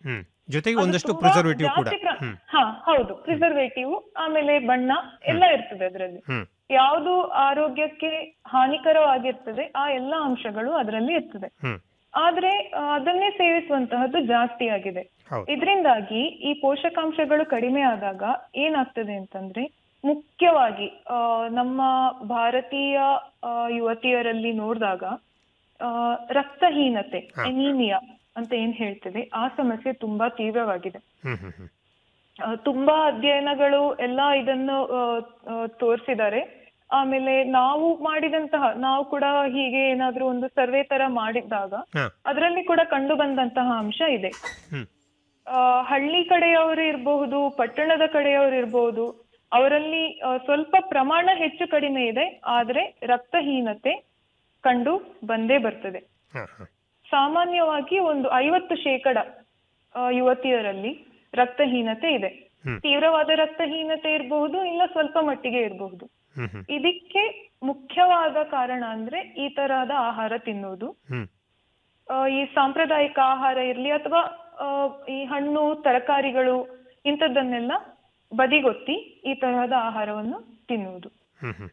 Speaker 11: ಜೊತೆಗೆ
Speaker 12: ಅದು
Speaker 11: ಒಂದಷ್ಟು
Speaker 12: ತುಂಬಾ
Speaker 11: ಪ್ರಿಸರ್ವೇಟಿವ್ ಕೂಡ
Speaker 12: ಜಾಸ್ತಿ ಪ್ರ-
Speaker 11: ಹ್ಮ್
Speaker 12: ಹಾ ಹೌದು ಪ್ರಿಸರ್ವೇಟಿವ್ ಆಮೇಲೆ ಬಣ್ಣ ಎಲ್ಲ ಇರ್ತದೆ ಅದರಲ್ಲಿ
Speaker 11: ಹ್ಮ್
Speaker 12: ಯಾವುದು ಆರೋಗ್ಯಕ್ಕೆ ಹಾನಿಕರವಾಗಿರ್ತದೆ ಆ ಎಲ್ಲ ಅಂಶಗಳು ಅದರಲ್ಲಿ ಇರ್ತದೆ
Speaker 11: ಹ್ಮ್
Speaker 12: ಆದ್ರೆ ಆ, ಅದನ್ನೇ ಸೇವಿಸುವಂತಹದ್ದು ಜಾಸ್ತಿ ಆಗಿದೆ
Speaker 11: ಹೌದು
Speaker 12: ಇದರಿಂದಾಗಿ ಈ ಪೋಷಕಾಂಶಗಳು ಕಡಿಮೆ ಆದಾಗ ಏನಾಗ್ತದೆ ಅಂತಂದ್ರೆ ಮುಖ್ಯವಾಗಿ ಆ, ನಮ್ಮ ಭಾರತೀಯ ಆ, ಯುವತಿಯರಲ್ಲಿ ನೋಡಿದಾಗ ಆ, ರಕ್ತಹೀನತೆ
Speaker 11: ಹಾ.
Speaker 12: ಎನೀಮಿಯಾ ಅಂತ ಏನ್ ಹೇಳ್ತೇವೆ ಆ ಸಮಸ್ಯೆ ತುಂಬಾ ತೀವ್ರವಾಗಿದೆ
Speaker 11: ಹ್ಮ್ ಹ್ಮ್ ಹ್ಮ್
Speaker 12: ಆ, ತುಂಬಾ ಅಧ್ಯಯನಗಳು ಎಲ್ಲ ಇದನ್ನು ತೋರಿಸಿದ್ದಾರೆ ಆಮೇಲೆ ನಾವು ಮಾಡಿದಂತಹ ನಾವು ಕೂಡ ಹೀಗೆ ಏನಾದ್ರೂ ಒಂದು ಸರ್ವೆ ತರ ಮಾಡಿದಾಗ
Speaker 11: ಹಾ.
Speaker 12: ಅದರಲ್ಲಿ ಕೂಡ ಕಂಡು ಬಂದಂತಹ ಅಂಶ ಇದೆ
Speaker 11: ಹ್ಮ್.
Speaker 12: ಆ, ಹಳ್ಳಿ ಕಡೆಯವರು ಇರಬಹುದು ಪಟ್ಟಣದ ಕಡೆಯವರು ಇರಬಹುದು ಅವರಲ್ಲಿ ಆ, ಸ್ವಲ್ಪ ಪ್ರಮಾಣ ಹೆಚ್ಚು ಕಡಿಮೆ ಇದೆ ಆದ್ರೆ ರಕ್ತಹೀನತೆ ಕಂಡು ಬಂದೇ ಬರ್ತದೆ
Speaker 11: ಹಾ, ಹಾ.
Speaker 12: ಸಾಮಾನ್ಯವಾಗಿ ಒಂದು ಐವತ್ತು ಶೇಕಡ ಆ, ಯುವತಿಯರಲ್ಲಿ ರಕ್ತಹೀನತೆ ಇದೆ
Speaker 11: ಹ್ಮ್.
Speaker 12: ತೀವ್ರವಾದ ರಕ್ತಹೀನತೆ ಇರಬಹುದು ಇಲ್ಲ ಸ್ವಲ್ಪ ಮಟ್ಟಿಗೆ ಇರಬಹುದು
Speaker 11: ಹ್ಮ್ ಹ್ಮ್
Speaker 12: ಇದಕ್ಕೆ ಮುಖ್ಯವಾದ ಕಾರಣ ಅಂದ್ರೆ ಈ ತರಹದ ಆಹಾರ ತಿನ್ನುವುದು
Speaker 11: ಹ್ಮ್
Speaker 12: ಆ, ಈ ಸಾಂಪ್ರದಾಯಿಕ ಆಹಾರ ಇರ್ಲಿ ಅಥವಾ ಆ, ಈ ಹಣ್ಣು ತರಕಾರಿಗಳು ಇಂಥದ್ದನ್ನೆಲ್ಲ ಬದಿಗೊತ್ತಿ ಈ ತರಹದ ಆಹಾರವನ್ನು ತಿನ್ನುವುದು
Speaker 11: ಹ್ಮ್ ಹ್ಮ್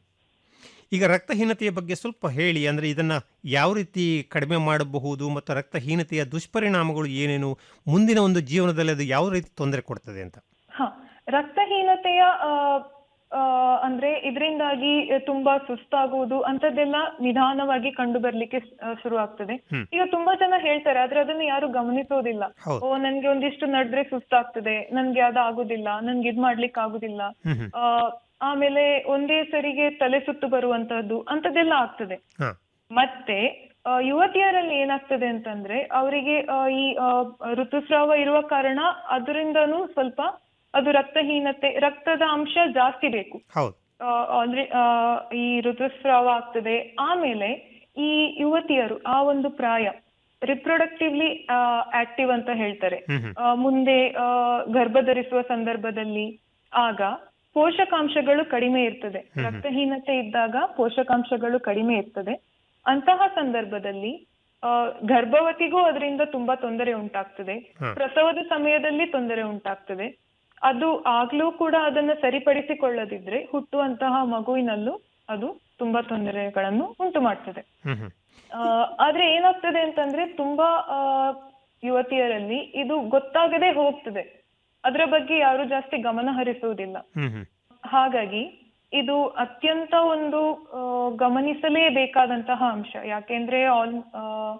Speaker 11: ಈಗ ರಕ್ತಹೀನತೆಯ ಬಗ್ಗೆ ಸ್ವಲ್ಪ ಹೇಳಿ ಅಂದ್ರೆ ಇದನ್ನ ಯಾವ ರೀತಿ ಕಡಿಮೆ ಮಾಡಬಹುದು ಮತ್ತು ರಕ್ತಹೀನತೆಯ ದುಷ್ಪರಿಣಾಮಗಳು ಏನೇನು ಮುಂದಿನ ಒಂದು ಜೀವನದಲ್ಲಿ ಅದು ಯಾವ ರೀತಿ ತೊಂದರೆ ಕೊಡ್ತದೆ ಅಂತ
Speaker 12: ಹ ರಕ್ತಹೀನತೆಯ ಆ, ಆ, ಅಂದ್ರೆ ಇದರಿಂದಾಗಿ ತುಂಬಾ ಸುಸ್ತಾಗುವುದು ಅಂತದ್ದೆಲ್ಲ ನಿಧಾನವಾಗಿ ಕಂಡು ಬರ್ಲಿಕ್ಕೆ ಶುರು ಆಗ್ತದೆ
Speaker 11: ಹ್ಮ್.
Speaker 12: ಈಗ ತುಂಬಾ ಜನ ಹೇಳ್ತಾರೆ ಆದ್ರೆ ಅದನ್ನು ಯಾರು ಗಮನಿಸೋದಿಲ್ಲ
Speaker 11: ಹೌದು.
Speaker 12: ಓ ನನ್ಗೆ ಒಂದಿಷ್ಟು ನಡೆದ್ರೆ ಸುಸ್ತಾಗ್ತದೆ ನನ್ಗೆ ಅದು ಆಗುದಿಲ್ಲ ನನ್ಗೆ ಇದ್ ಮಾಡ್ಲಿಕ್ಕೆ ಆಗುದಿಲ್ಲ
Speaker 11: ಹ್ಮ್ ಹ್ಮ್
Speaker 12: ಆ, ಆಮೇಲೆ ಒಂದೇ ಸರಿಗೆ ತಲೆ ಸುತ್ತು ಬರುವಂತಹದ್ದು ಅಂತದೆಲ್ಲ ಆಗ್ತದೆ
Speaker 11: ಹಾ.
Speaker 12: ಮತ್ತೆ ಆ, ಯುವತಿಯರಲ್ಲಿ ಏನಾಗ್ತದೆ ಅಂತಂದ್ರೆ ಅವರಿಗೆ ಈ ಆ, ಋತುಸ್ರಾವ ಇರುವ ಕಾರಣ ಅದರಿಂದನೂ ಸ್ವಲ್ಪ ಅದು ರಕ್ತಹೀನತೆ ರಕ್ತದ ಅಂಶ ಜಾಸ್ತಿ ಬೇಕು
Speaker 11: ಹೌದು
Speaker 12: ಆಲ್ರೆಡಿ ಈ ಋತುಸ್ರಾವ ಆಗ್ತದೆ ಆಮೇಲೆ ಈ ಯುವತಿಯರು ಆ ಒಂದು ಪ್ರಾಯ ರಿಪ್ರೊಡಕ್ಟಿವ್ಲಿ ಆಕ್ಟಿವ್ ಅಂತ ಹೇಳ್ತಾರೆ
Speaker 11: ಹ್ಮ್ ಹ್ಮ್
Speaker 12: ಆ, ಮುಂದೆ ಆ, ಗರ್ಭ ಧರಿಸುವ ಸಂದರ್ಭದಲ್ಲಿ ಆಗ ಪೋಷಕಾಂಶಗಳು ಕಡಿಮೆ ಇರ್ತದೆ
Speaker 11: ಹ್ಮ್.
Speaker 12: ರಕ್ತಹೀನತೆ ಇದ್ದಾಗ ಪೋಷಕಾಂಶಗಳು ಕಡಿಮೆ ಇರ್ತದೆ ಅಂತಹ ಸಂದರ್ಭದಲ್ಲಿ ಆ, ಗರ್ಭವತಿಗೂ ಅದರಿಂದ ತುಂಬಾ ತೊಂದರೆ ಉಂಟಾಗ್ತದೆ
Speaker 11: ಹ.
Speaker 12: ಪ್ರಸವದ ಸಮಯದಲ್ಲಿ ತೊಂದರೆ ಉಂಟಾಗ್ತದೆ ಅದು ಆಗ್ಲೂ ಕೂಡ ಅದನ್ನ ಸರಿಪಡಿಸಿಕೊಳ್ಳದಿದ್ರೆ ಹುಟ್ಟುವಂತಹ ಮಗುವಿನಲ್ಲೂ ಅದು ತುಂಬಾ ತೊಂದರೆಗಳನ್ನು ಉಂಟು ಮಾಡ್ತದೆ
Speaker 11: ಹ್ಮ್ ಹ್ಮ್
Speaker 12: ಆ, ಆದ್ರೆ ಏನಾಗ್ತದೆ ಅಂತಂದ್ರೆ ತುಂಬಾ ಆ, ಯುವತಿಯರಲ್ಲಿ ಇದು ಗೊತ್ತಾಗದೆ ಹೋಗ್ತದೆ ಅದರ ಬಗ್ಗೆ ಯಾರು ಜಾಸ್ತಿ ಗಮನ ಹರಿಸುವುದಿಲ್ಲ
Speaker 11: ಹ್ಮ್ ಹ್ಮ್
Speaker 12: ಹಾಗಾಗಿ ಇದು ಅತ್ಯಂತ ಒಂದು ಆ, ಗಮನಿಸಲೇಬೇಕಾದಂತಹ ಅಂಶ ಯಾಕೆಂದ್ರೆ ಆಲ್ ಆ,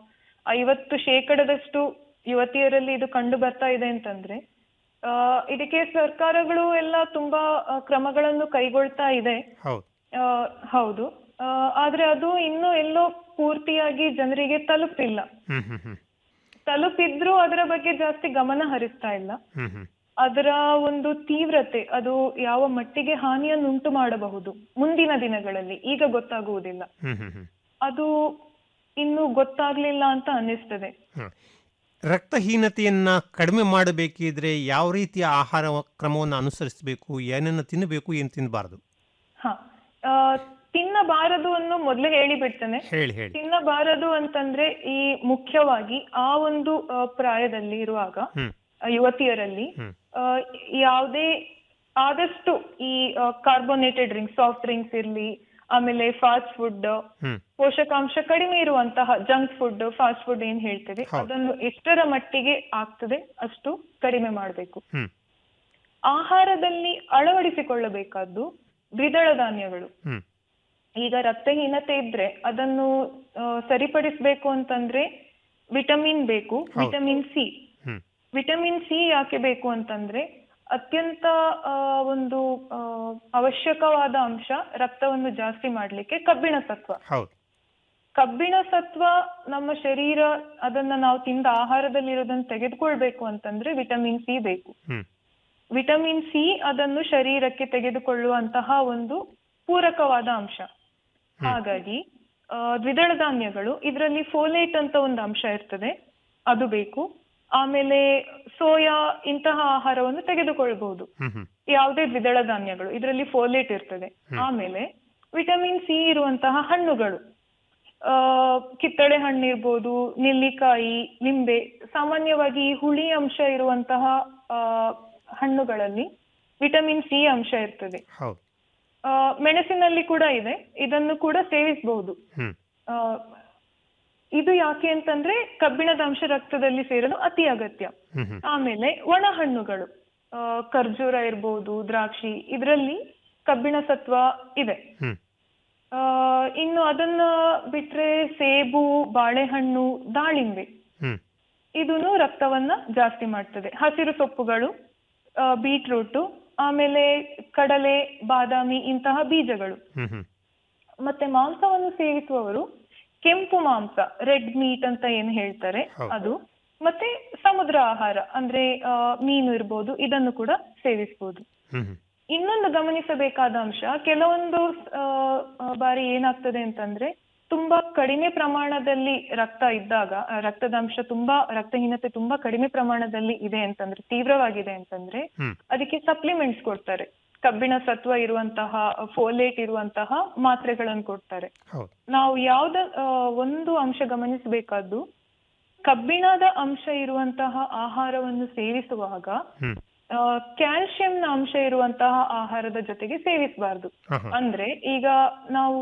Speaker 12: ಐವತ್ತು ಶೇಕಡದಷ್ಟು ಯುವತಿಯರಲ್ಲಿ ಇದು ಕಂಡು ಬರ್ತಾ ಇದೆ ಅಂತಂದ್ರೆ ಆ, ಇದಕ್ಕೆ ಸರ್ಕಾರಗಳು ಎಲ್ಲ ತುಂಬಾ ಆ, ಕ್ರಮಗಳನ್ನು ಕೈಗೊಳ್ತಾ ಇದೆ
Speaker 11: ಹೌದು
Speaker 12: ಆ, ಹೌದು ಆ, ಆದ್ರೆ ಅದು ಇನ್ನೂ ಎಲ್ಲೋ ಪೂರ್ತಿಯಾಗಿ ಜನರಿಗೆ ತಲುಪಿಲ್ಲ
Speaker 11: ಹ್ಮ್ ಹ್ಮ್ ಹ್ಮ್
Speaker 12: ತಲುಪಿದ್ರೂ ಅದರ ಬಗ್ಗೆ ಜಾಸ್ತಿ ಗಮನ ಹರಿಸ್ತಾ ಇಲ್ಲ
Speaker 11: ಹ್ಮ್ ಹ್ಮ್
Speaker 12: ಅದರ ಒಂದು ತೀವ್ರತೆ ಅದು ಯಾವ ಮಟ್ಟಿಗೆ ಹಾನಿಯನ್ನು ಉಂಟು ಮಾಡಬಹುದು ಮುಂದಿನ ದಿನಗಳಲ್ಲಿ ಈಗ ಗೊತ್ತಾಗುವುದಿಲ್ಲ
Speaker 11: ಹ್ಮ್ ಹ್ಮ್ ಹ್ಮ್
Speaker 12: ಅದು ಇನ್ನು ಗೊತ್ತಾಗ್ಲಿಲ್ಲ ಅಂತ ಅನ್ನಿಸ್ತದೆ
Speaker 11: ಹ್ಮ್. ರಕ್ತಹೀನತೆಯನ್ನ ಕಡಿಮೆ ಮಾಡಬೇಕಿದ್ರೆ ಯಾವ ರೀತಿಯ ಆಹಾರ ಕ್ರಮವನ್ನು ಅನುಸರಿಸಬೇಕು ಏನನ್ನು ತಿನ್ನಬೇಕು ಏನು ತಿನ್ನಬಾರದು
Speaker 12: ಹ ಆ, ತಿನ್ನಬಾರದು ಅನ್ನೋ ಮೊದಲು ಹೇಳಿ ಬಿಡ್ತೇನೆ
Speaker 11: ಹೇಳಿ ಹೇಳಿ
Speaker 12: ತಿನ್ನಬಾರದು ಅಂತಂದ್ರೆ ಈ ಮುಖ್ಯವಾಗಿ ಆ ಒಂದು ಆ, ಪ್ರಾಯದಲ್ಲಿ ಇರುವಾಗ
Speaker 11: ಹ್ಮ್
Speaker 12: ಆ, ಯುವತಿಯರಲ್ಲಿ
Speaker 11: ಹ್ಮ್.
Speaker 12: ಆ, ಯಾವುದೇ ಆದಷ್ಟು ಈ ಕಾರ್ಬೋನೇಟೆಡ್ ಡ್ರಿಂಕ್ಸ್ ಸಾಫ್ಟ್ ಡ್ರಿಂಕ್ಸ್ ಇರ್ಲಿ ಆಮೇಲೆ ಫಾಸ್ಟ್ ಫುಡ್
Speaker 11: ಹ್ಮ್
Speaker 12: ಪೋಷಕಾಂಶ ಕಡಿಮೆ ಇರುವಂತಹ ಜಂಕ್ ಫುಡ್ ಫಾಸ್ಟ್ ಫುಡ್ ಏನ್ ಹೇಳ್ತೇವೆ
Speaker 11: ಹೌದು.
Speaker 12: ಅದನ್ನು ಎಷ್ಟರ ಮಟ್ಟಿಗೆ ಆಗ್ತದೆ ಅಷ್ಟು ಕಡಿಮೆ ಮಾಡಬೇಕು
Speaker 11: ಹ್ಮ್
Speaker 12: ಆಹಾರದಲ್ಲಿ ಅಳವಡಿಸಿಕೊಳ್ಳಬೇಕಾದ್ದು ದ್ವಿದಳ ಧಾನ್ಯಗಳು
Speaker 11: ಹ್ಮ್
Speaker 12: ಈಗ ರಕ್ತಹೀನತೆ ಇದ್ರೆ ಅದನ್ನು ಆ, ಸರಿಪಡಿಸ್ಬೇಕು ಅಂತಂದ್ರೆ ವಿಟಮಿನ್ ಬೇಕು
Speaker 11: ಹೌದು.
Speaker 12: Vitamin C
Speaker 11: hmm
Speaker 12: vitamin C ಯಾಕೆ ಬೇಕು ಅಂತಂದ್ರೆ ಅತ್ಯಂತ ಆ, ಒಂದು ಆ, ಅವಶ್ಯಕವಾದ ಅಂಶ ರಕ್ತವನ್ನು ಜಾಸ್ತಿ ಮಾಡ್ಲಿಕ್ಕೆ ಕಬ್ಬಿಣ ಸತ್ವ
Speaker 11: ಹೌದು
Speaker 12: ಕಬ್ಬಿಣ ಸತ್ವ ನಮ್ಮ ಶರೀರ ಅದನ್ನ ನಾವು ತಿಂದ ಆಹಾರದಲ್ಲಿ ಇರೋದನ್ನ ತೆಗೆದುಕೊಳ್ಬೇಕು ಅಂತಂದ್ರೆ ವಿಟಮಿನ್ ಸಿ ಬೇಕು
Speaker 11: ಹ್ಮ್
Speaker 12: ವಿಟಮಿನ್ ಸಿ ಅದನ್ನು ಶರೀರಕ್ಕೆ ತೆಗೆದುಕೊಳ್ಳುವಂತಹ ಒಂದು ಪೂರಕವಾದ ಅಂಶ ಹಾಗಾಗಿ ಆ, ದ್ವಿದಳ ಧಾನ್ಯಗಳು ಇದರಲ್ಲಿ ಫೋಲೇಟ್ ಅಂತ ಒಂದು ಅಂಶ ಇರ್ತದೆ ಅದು ಬೇಕು ಆಮೇಲೆ ಸೋಯಾ ಇಂತಹ ಆಹಾರವನ್ನು ತೆಗೆದುಕೊಳ್ಬಹುದು
Speaker 11: ಹ್ಮ್ ಹ್ಮ್
Speaker 12: ಯಾವುದೇ ದ್ವಿದಳ ಧಾನ್ಯಗಳು ಇದರಲ್ಲಿ ಫೋಲೇಟ್ ಇರ್ತದೆ ಆಮೇಲೆ ವಿಟಮಿನ್ ಸಿ ಇರುವಂತಹ ಹಣ್ಣುಗಳು ಆ, ಕಿತ್ತಳೆ ಹಣ್ಣಿರ್ಬೋದು ನೆಲ್ಲಿಕಾಯಿ ನಿಂಬೆ ಸಾಮಾನ್ಯವಾಗಿ ಈ ಹುಳಿ ಅಂಶ ಇರುವಂತಹ ಆ, ಹಣ್ಣುಗಳಲ್ಲಿ ವಿಟಮಿನ್ ಸಿ ಅಂಶ ಇರ್ತದೆ
Speaker 11: ಹೌದು
Speaker 12: ಆ, ಮೆಣಸಿನಲ್ಲಿ ಕೂಡ ಇದೆ ಇದನ್ನು ಕೂಡ ಸೇವಿಸಬಹುದು
Speaker 11: ಹ್ಮ್
Speaker 12: ಆ, ಇದು ಯಾಕೆ ಅಂತಂದ್ರೆ ಕಬ್ಬಿಣದ ಅಂಶ ರಕ್ತದಲ್ಲಿ ಸೇರಲು ಅತಿ ಅಗತ್ಯ
Speaker 11: ಹ್ಮ್ ಹ್ಮ್
Speaker 12: ಆಮೇಲೆ ಒಣ ಹಣ್ಣುಗಳು ಆ, ಖರ್ಜೂರ ಇರ್ಬೋದು ದ್ರಾಕ್ಷಿ ಇದರಲ್ಲಿ ಕಬ್ಬಿಣ ಸತ್ವ ಇದೆ
Speaker 11: ಹ್ಮ್
Speaker 12: ಆ, ಇನ್ನು ಅದನ್ನ ಬಿಟ್ರೆ ಸೇಬು ಬಾಳೆಹಣ್ಣು ದಾಳಿಂಬೆ
Speaker 11: ಹ್ಮ್
Speaker 12: ಇದನ್ನು ರಕ್ತವನ್ನ ಜಾಸ್ತಿ ಮಾಡ್ತದೆ ಹಸಿರು ಸೊಪ್ಪುಗಳು ಬೀಟ್ರೂಟು ಆಮೇಲೆ ಕಡಲೆ ಬಾದಾಮಿ ಇಂತಹ ಬೀಜಗಳು
Speaker 11: ಹ್ಮ್ ಹ್ಮ್
Speaker 12: ಮತ್ತೆ ಮಾಂಸವನ್ನು ಸೇವಿಸುವವರು ಕೆಂಪು ಮಾಂಸ ರೆಡ್ ಮೀಟ್ ಅಂತ ಏನ್ ಹೇಳ್ತಾರೆ
Speaker 11: ಹೌದು.
Speaker 12: ಅದು ಮತ್ತೆ ಸಮುದ್ರ ಆಹಾರ ಅಂದ್ರೆ ಆ, ಮೀನು ಇರ್ಬೋದು ಇದನ್ನು ಕೂಡ ಸೇವಿಸಬಹುದು
Speaker 11: ಹ್ಮ್ ಹ್ಮ್
Speaker 12: ಇನ್ನೊಂದು ಗಮನಿಸಬೇಕಾದ ಅಂಶ ಕೆಲವೊಂದು ಆ, ಆ, ಬಾರಿ ಏನಾಗ್ತದೆ ಅಂತಂದ್ರೆ ತುಂಬಾ ಕಡಿಮೆ ಪ್ರಮಾಣದಲ್ಲಿ ರಕ್ತ ಇದ್ದಾಗ ಆ, ರಕ್ತದ ಅಂಶ ತುಂಬಾ ರಕ್ತಹೀನತೆ ತುಂಬಾ ಕಡಿಮೆ ಪ್ರಮಾಣದಲ್ಲಿ ಇದೆ ಅಂತಂದ್ರೆ ತೀವ್ರವಾಗಿದೆ ಅಂತಂದ್ರೆ
Speaker 11: ಹ್ಮ್
Speaker 12: ಅದಕ್ಕೆ ಸಪ್ಲಿಮೆಂಟ್ಸ್ ಕೊಡ್ತಾರೆ ಕಬ್ಬಿಣ ಸತ್ವ ಇರುವಂತಹ ಫೋಲೇಟ್ ಇರುವಂತಹ ಮಾತ್ರೆಗಳನ್ನು ಕೊಡ್ತಾರೆ
Speaker 11: ಹೌದು
Speaker 12: ನಾವು ಯಾವ್ದ ಆ, ಒಂದು ಅಂಶ ಗಮನಿಸಬೇಕಾದ್ದು ಕಬ್ಬಿಣದ ಅಂಶ ಇರುವಂತಹ ಆಹಾರವನ್ನು ಸೇವಿಸುವಾಗ
Speaker 11: ಹ್ಮ್
Speaker 12: ಕ್ಯಾಲ್ಸಿಯಂನ ಅಂಶ ಇರುವಂತಹ ಆಹಾರದ ಜೊತೆಗೆ ಸೇವಿಸಬಾರ್ದು
Speaker 11: ಹಾ, ಹಾ.
Speaker 12: ಅಂದ್ರೆ ಈಗ ನಾವು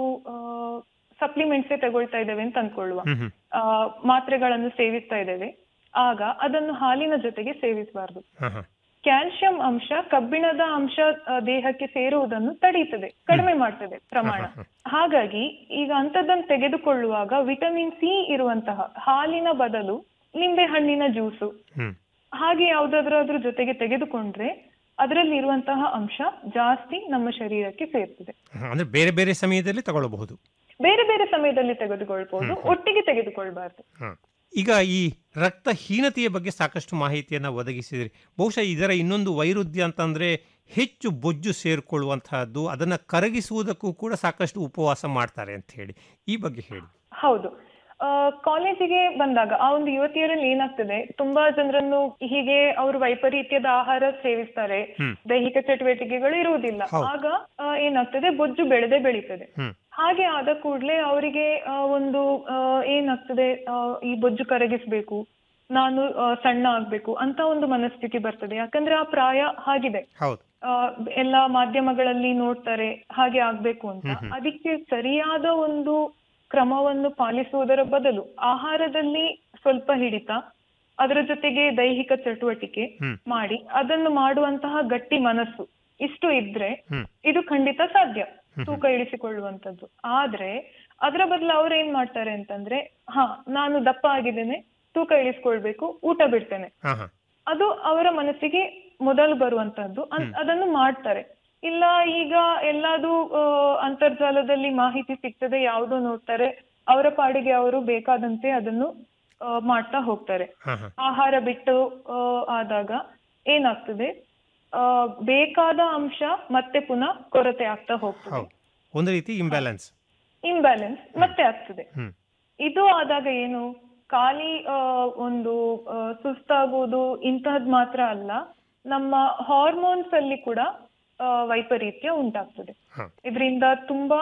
Speaker 12: ಸಪ್ಲಿಮೆಂಟ್ಸೇ ತಗೊಳ್ತಾ ಇದ್ದೇವೆ ಅಂತ ಅನ್ಕೊಳ್ಳುವ
Speaker 11: ಹ್ಮ್ ಹ್ಮ್
Speaker 12: ಆ, ಮಾತ್ರೆಗಳನ್ನು ಸೇವಿಸ್ತಾ ಇದ್ದೇವೆ ಆಗ ಅದನ್ನು ಹಾಲಿನ ಜೊತೆಗೆ ಸೇವಿಸಬಾರ್ದು
Speaker 11: ಹಾ ಹಾ
Speaker 12: ಕ್ಯಾಲ್ಸಿಯಂ ಅಂಶ ಕಬ್ಬಿಣದ ಅಂಶ ಆ, ದೇಹಕ್ಕೆ ಸೇರುವುದನ್ನು ತಡೀತದೆ ಕಡಿಮೆ ಮಾಡ್ತದೆ ಪ್ರಮಾಣ ಹಾಗಾಗಿ ಈಗ ಅಂಥದ್ದನ್ನು ತೆಗೆದುಕೊಳ್ಳುವಾಗ ವಿಟಮಿನ್ ಸಿ ಇರುವಂತಹ ಹಾಲಿನ ಬದಲು ನಿಂಬೆ ಹಣ್ಣಿನ ಜ್ಯೂಸು
Speaker 11: ಹ್ಮ್
Speaker 12: ಹಾಗೆ ಯಾವ್ದಾದ್ರಾದ್ರೂ ಜೊತೆಗೆ ತೆಗೆದುಕೊಂಡ್ರೆ ಅದರಲ್ಲಿ ಇರುವಂತಹ ಅಂಶ ಜಾಸ್ತಿ ನಮ್ಮ ಶರೀರಕ್ಕೆ ಸೇರ್ತದೆ
Speaker 11: ಹಾ, ಅಂದ್ರೆ ಬೇರೆ ಬೇರೆ ಸಮಯದಲ್ಲಿ ತಗೊಳ್ಳಬಹುದು
Speaker 12: ಬೇರೆ ಬೇರೆ ಸಮಯದಲ್ಲಿ ತೆಗೆದುಕೊಳ್ಬಹುದು ಒಟ್ಟಿಗೆ ತೆಗೆದುಕೊಳ್ಬಾರ್ದು
Speaker 11: ಹಾ. ಈಗ ಈ ರಕ್ತಹೀನತೆಯ ಬಗ್ಗೆ ಸಾಕಷ್ಟು ಮಾಹಿತಿಯನ್ನು ಒದಗಿಸಿದ್ರಿ ಬಹುಶಃ ಇದರ ಇನ್ನೊಂದು ವೈರುಧ್ಯ ಅಂತಂದ್ರೆ ಹೆಚ್ಚು ಬೊಜ್ಜು ಸೇರಿಕೊಳ್ಳುವಂತಹದ್ದು ಅದನ್ನು ಕರಗಿಸುವುದಕ್ಕೂ ಕೂಡ ಸಾಕಷ್ಟು ಉಪವಾಸ ಮಾಡ್ತಾರೆ ಅಂತ ಹೇಳಿ ಈ ಬಗ್ಗೆ ಹೇಳಿ
Speaker 12: ಹೌದು ಆ, ಕಾಲೇಜಿಗೆ ಬಂದಾಗ ಆ ಒಂದು ಯುವತಿಯರಲ್ಲಿ ಏನಾಗ್ತದೆ ತುಂಬಾ ಜನರನ್ನು ಹೀಗೆ ಅವರು ವೈಪರೀತ್ಯದ ಆಹಾರ ಸೇವಿಸ್ತಾರೆ
Speaker 11: ಹ್ಮ್.
Speaker 12: ದೈಹಿಕ ಚಟುವಟಿಕೆಗಳು ಇರುವುದಿಲ್ಲ
Speaker 11: ಹೌದು.
Speaker 12: ಆಗ ಆ, ಏನಾಗ್ತದೆ ಬೊಜ್ಜು ಬೆಳೆದೇ ಬೆಳೀತದೆ
Speaker 11: ಹ್ಮ್
Speaker 12: ಹಾಗೆ ಆದ ಕೂಡಲೇ ಅವರಿಗೆ ಒಂದು ಆ, ಏನಾಗ್ತದೆ ಆ, ಈ ಬೊಜ್ಜು ಕರಗಿಸ್ಬೇಕು ನಾನು ಆ, ಸಣ್ಣ ಆಗ್ಬೇಕು ಅಂತ ಒಂದು ಮನಸ್ಥಿತಿ ಬರ್ತದೆ ಯಾಕಂದ್ರೆ ಆ ಪ್ರಾಯ ಹಾಗಿದೆ
Speaker 11: ಹೌದು
Speaker 12: ಆ, ಎಲ್ಲ ಮಾಧ್ಯಮಗಳಲ್ಲಿ ನೋಡ್ತಾರೆ ಹಾಗೆ ಆಗ್ಬೇಕು ಅಂತ
Speaker 11: ಹ್ಮ್ ಹ್ಮ್.
Speaker 12: ಅದಕ್ಕೆ ಸರಿಯಾದ ಒಂದು ಕ್ರಮವನ್ನು ಪಾಲಿಸುವುದರ ಬದಲು ಆಹಾರದಲ್ಲಿ ಸ್ವಲ್ಪ ಹಿಡಿತ ಅದರ ಜೊತೆಗೆ ದೈಹಿಕ ಚಟುವಟಿಕೆ
Speaker 11: ಹ್ಮ್.
Speaker 12: ಮಾಡಿ ಅದನ್ನು ಮಾಡುವಂತಹ ಗಟ್ಟಿ ಮನಸ್ಸು ಇಷ್ಟು ಇದ್ರೆ
Speaker 11: ಹ್ಮ್.
Speaker 12: ಇದು ಖಂಡಿತ ಸಾಧ್ಯ
Speaker 11: ಹ್ಮ್.
Speaker 12: ತೂಕ ಇಳಿಸಿಕೊಳ್ಳುವಂತದ್ದು ಆದ್ರೆ ಅದರ ಬದಲು ಅವ್ರು ಏನ್ ಮಾಡ್ತಾರೆ ಅಂತಂದ್ರೆ ಹಾ ನಾನು ದಪ್ಪ ಆಗಿದ್ದೇನೆ ತೂಕ ಇಳಿಸ್ಕೊಳ್ಬೇಕು ಊಟ ಬಿಡ್ತೇನೆ
Speaker 11: ಹಾ ಹಾ
Speaker 12: ಅದು ಅವರ ಮನಸ್ಸಿಗೆ ಮೊದಲು ಬರುವಂತಹದ್ದು ಅನ್- ಅದನ್ನು ಮಾಡ್ತಾರೆ ಇಲ್ಲ ಈಗ ಎಲ್ಲಾದು ಆ, ಅಂತರ್ಜಾಲದಲ್ಲಿ ಮಾಹಿತಿ ಸಿಗ್ತದೆ ಯಾವುದೋ ನೋಡ್ತಾರೆ ಅವರ ಪಾಡಿಗೆ ಅವರು ಬೇಕಾದಂತೆ ಅದನ್ನು ಆ, ಮಾಡ್ತಾ ಹೋಗ್ತಾರೆ
Speaker 11: ಹಾ ಹಾ
Speaker 12: ಆಹಾರ ಬಿಟ್ಟು ಆ, ಆದಾಗ ಏನಾಗ್ತದೆ ಆ, ಬೇಕಾದ ಅಂಶ ಮತ್ತೆ ಪುನಃ ಕೊರತೆ ಆಗ್ತಾ ಹೋಗ್ತದೆ
Speaker 11: ಹೌದು ಒಂದು ರೀತಿ ಇಂಬ್ಯಾಲೆನ್ಸ್
Speaker 12: ಇಂಬ್ಯಾಲೆನ್ಸ್ ಮತ್ತೆ ಆಗ್ತದೆ
Speaker 11: ಹ್ಮ್
Speaker 12: ಇದು ಆದಾಗ ಏನು ಖಾಲಿ ಆ, ಒಂದು ಆ, ಸುಸ್ತಾಗುವುದು ಇಂತಹದ್ ಮಾತ್ರ ಅಲ್ಲ ನಮ್ಮ ಹಾರ್ಮೋನ್ಸ್ ಅಲ್ಲಿ ಕೂಡ ಆ, ವೈಪರೀತ್ಯ ಉಂಟಾಗ್ತದೆ
Speaker 11: ಹಾ.
Speaker 12: ಇದರಿಂದ ತುಂಬಾ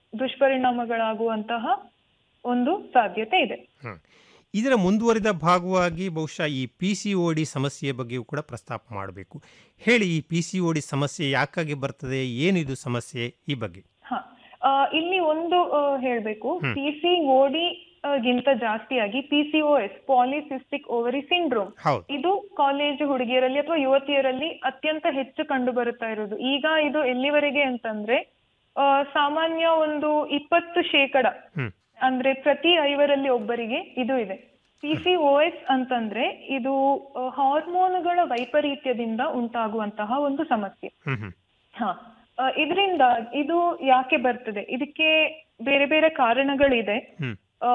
Speaker 12: ದುಷ್ಪರಿಣಾಮಗಳಾಗುವಂತಹ ಒಂದು ಸಾಧ್ಯತೆ ಇದೆ
Speaker 11: ಹಾ. ಇದರ ಮುಂದುವರಿದ ಭಾಗವಾಗಿ ಬಹುಶಃ ಈ ಪಿ ಸಿ ಒ ಡಿ ಸಮಸ್ಯೆಯ ಬಗ್ಗೆಯೂ ಕೂಡ ಪ್ರಸ್ತಾಪ ಮಾಡಬೇಕು ಹೇಳಿ ಈ ಪಿ ಸಿ ಒ ಡಿ ಸಮಸ್ಯೆ ಯಾಕಾಗಿ ಬರ್ತದೆ ಏನಿದು ಸಮಸ್ಯೆ ಈ ಬಗ್ಗೆ
Speaker 12: ಹ ಆ, ಇಲ್ಲಿ ಒಂದು ಆ, ಹೇಳ್ಬೇಕು
Speaker 11: ಹ್ಮ್.
Speaker 12: ಪಿ ಸಿ ಡಿ ಗಿಂತ ಜಾಸ್ತಿಯಾಗಿ P C O S polycystic ovary syndrome
Speaker 11: ಹೌದು
Speaker 12: ಇದು ಕಾಲೇಜು ಹುಡುಗಿಯರಲ್ಲಿ ಅಥವಾ ಯುವತಿಯರಲ್ಲಿ ಅತ್ಯಂತ ಹೆಚ್ಚು ಕಂಡು ಬರುತ್ತಾ ಇರೋದು ಈಗ ಇದು ಎಲ್ಲಿವರೆಗೆ ಅಂತಂದ್ರೆ ಆ, ಸಾಮಾನ್ಯ ಒಂದು ಇಪ್ಪತ್ತು ಶೇಕಡ
Speaker 11: ಹ್ಮ್
Speaker 12: ಅಂದ್ರೆ ಪ್ರತಿ ಐವರಲ್ಲಿ ಒಬ್ಬರಿಗೆ ಇದು ಇದೆ ಪಿ ಸಿ ಓ ಎಸ್ ಅಂತಂದ್ರೆ ಇದು ಆ, ಹಾರ್ಮೋನುಗಳ ವೈಪರೀತ್ಯದಿಂದ ಉಂಟಾಗುವಂತಹ ಒಂದು ಸಮಸ್ಯೆ
Speaker 11: ಹ್ಮ್ ಹ್ಮ್
Speaker 12: ಹಾ ಇದರಿಂದ ಇದು ಯಾಕೆ ಬರ್ತದೆ ಇದಕ್ಕೆ ಬೇರೆ ಬೇರೆ ಕಾರಣಗಳಿದೆ
Speaker 11: ಹ್ಮ್
Speaker 12: ಆ,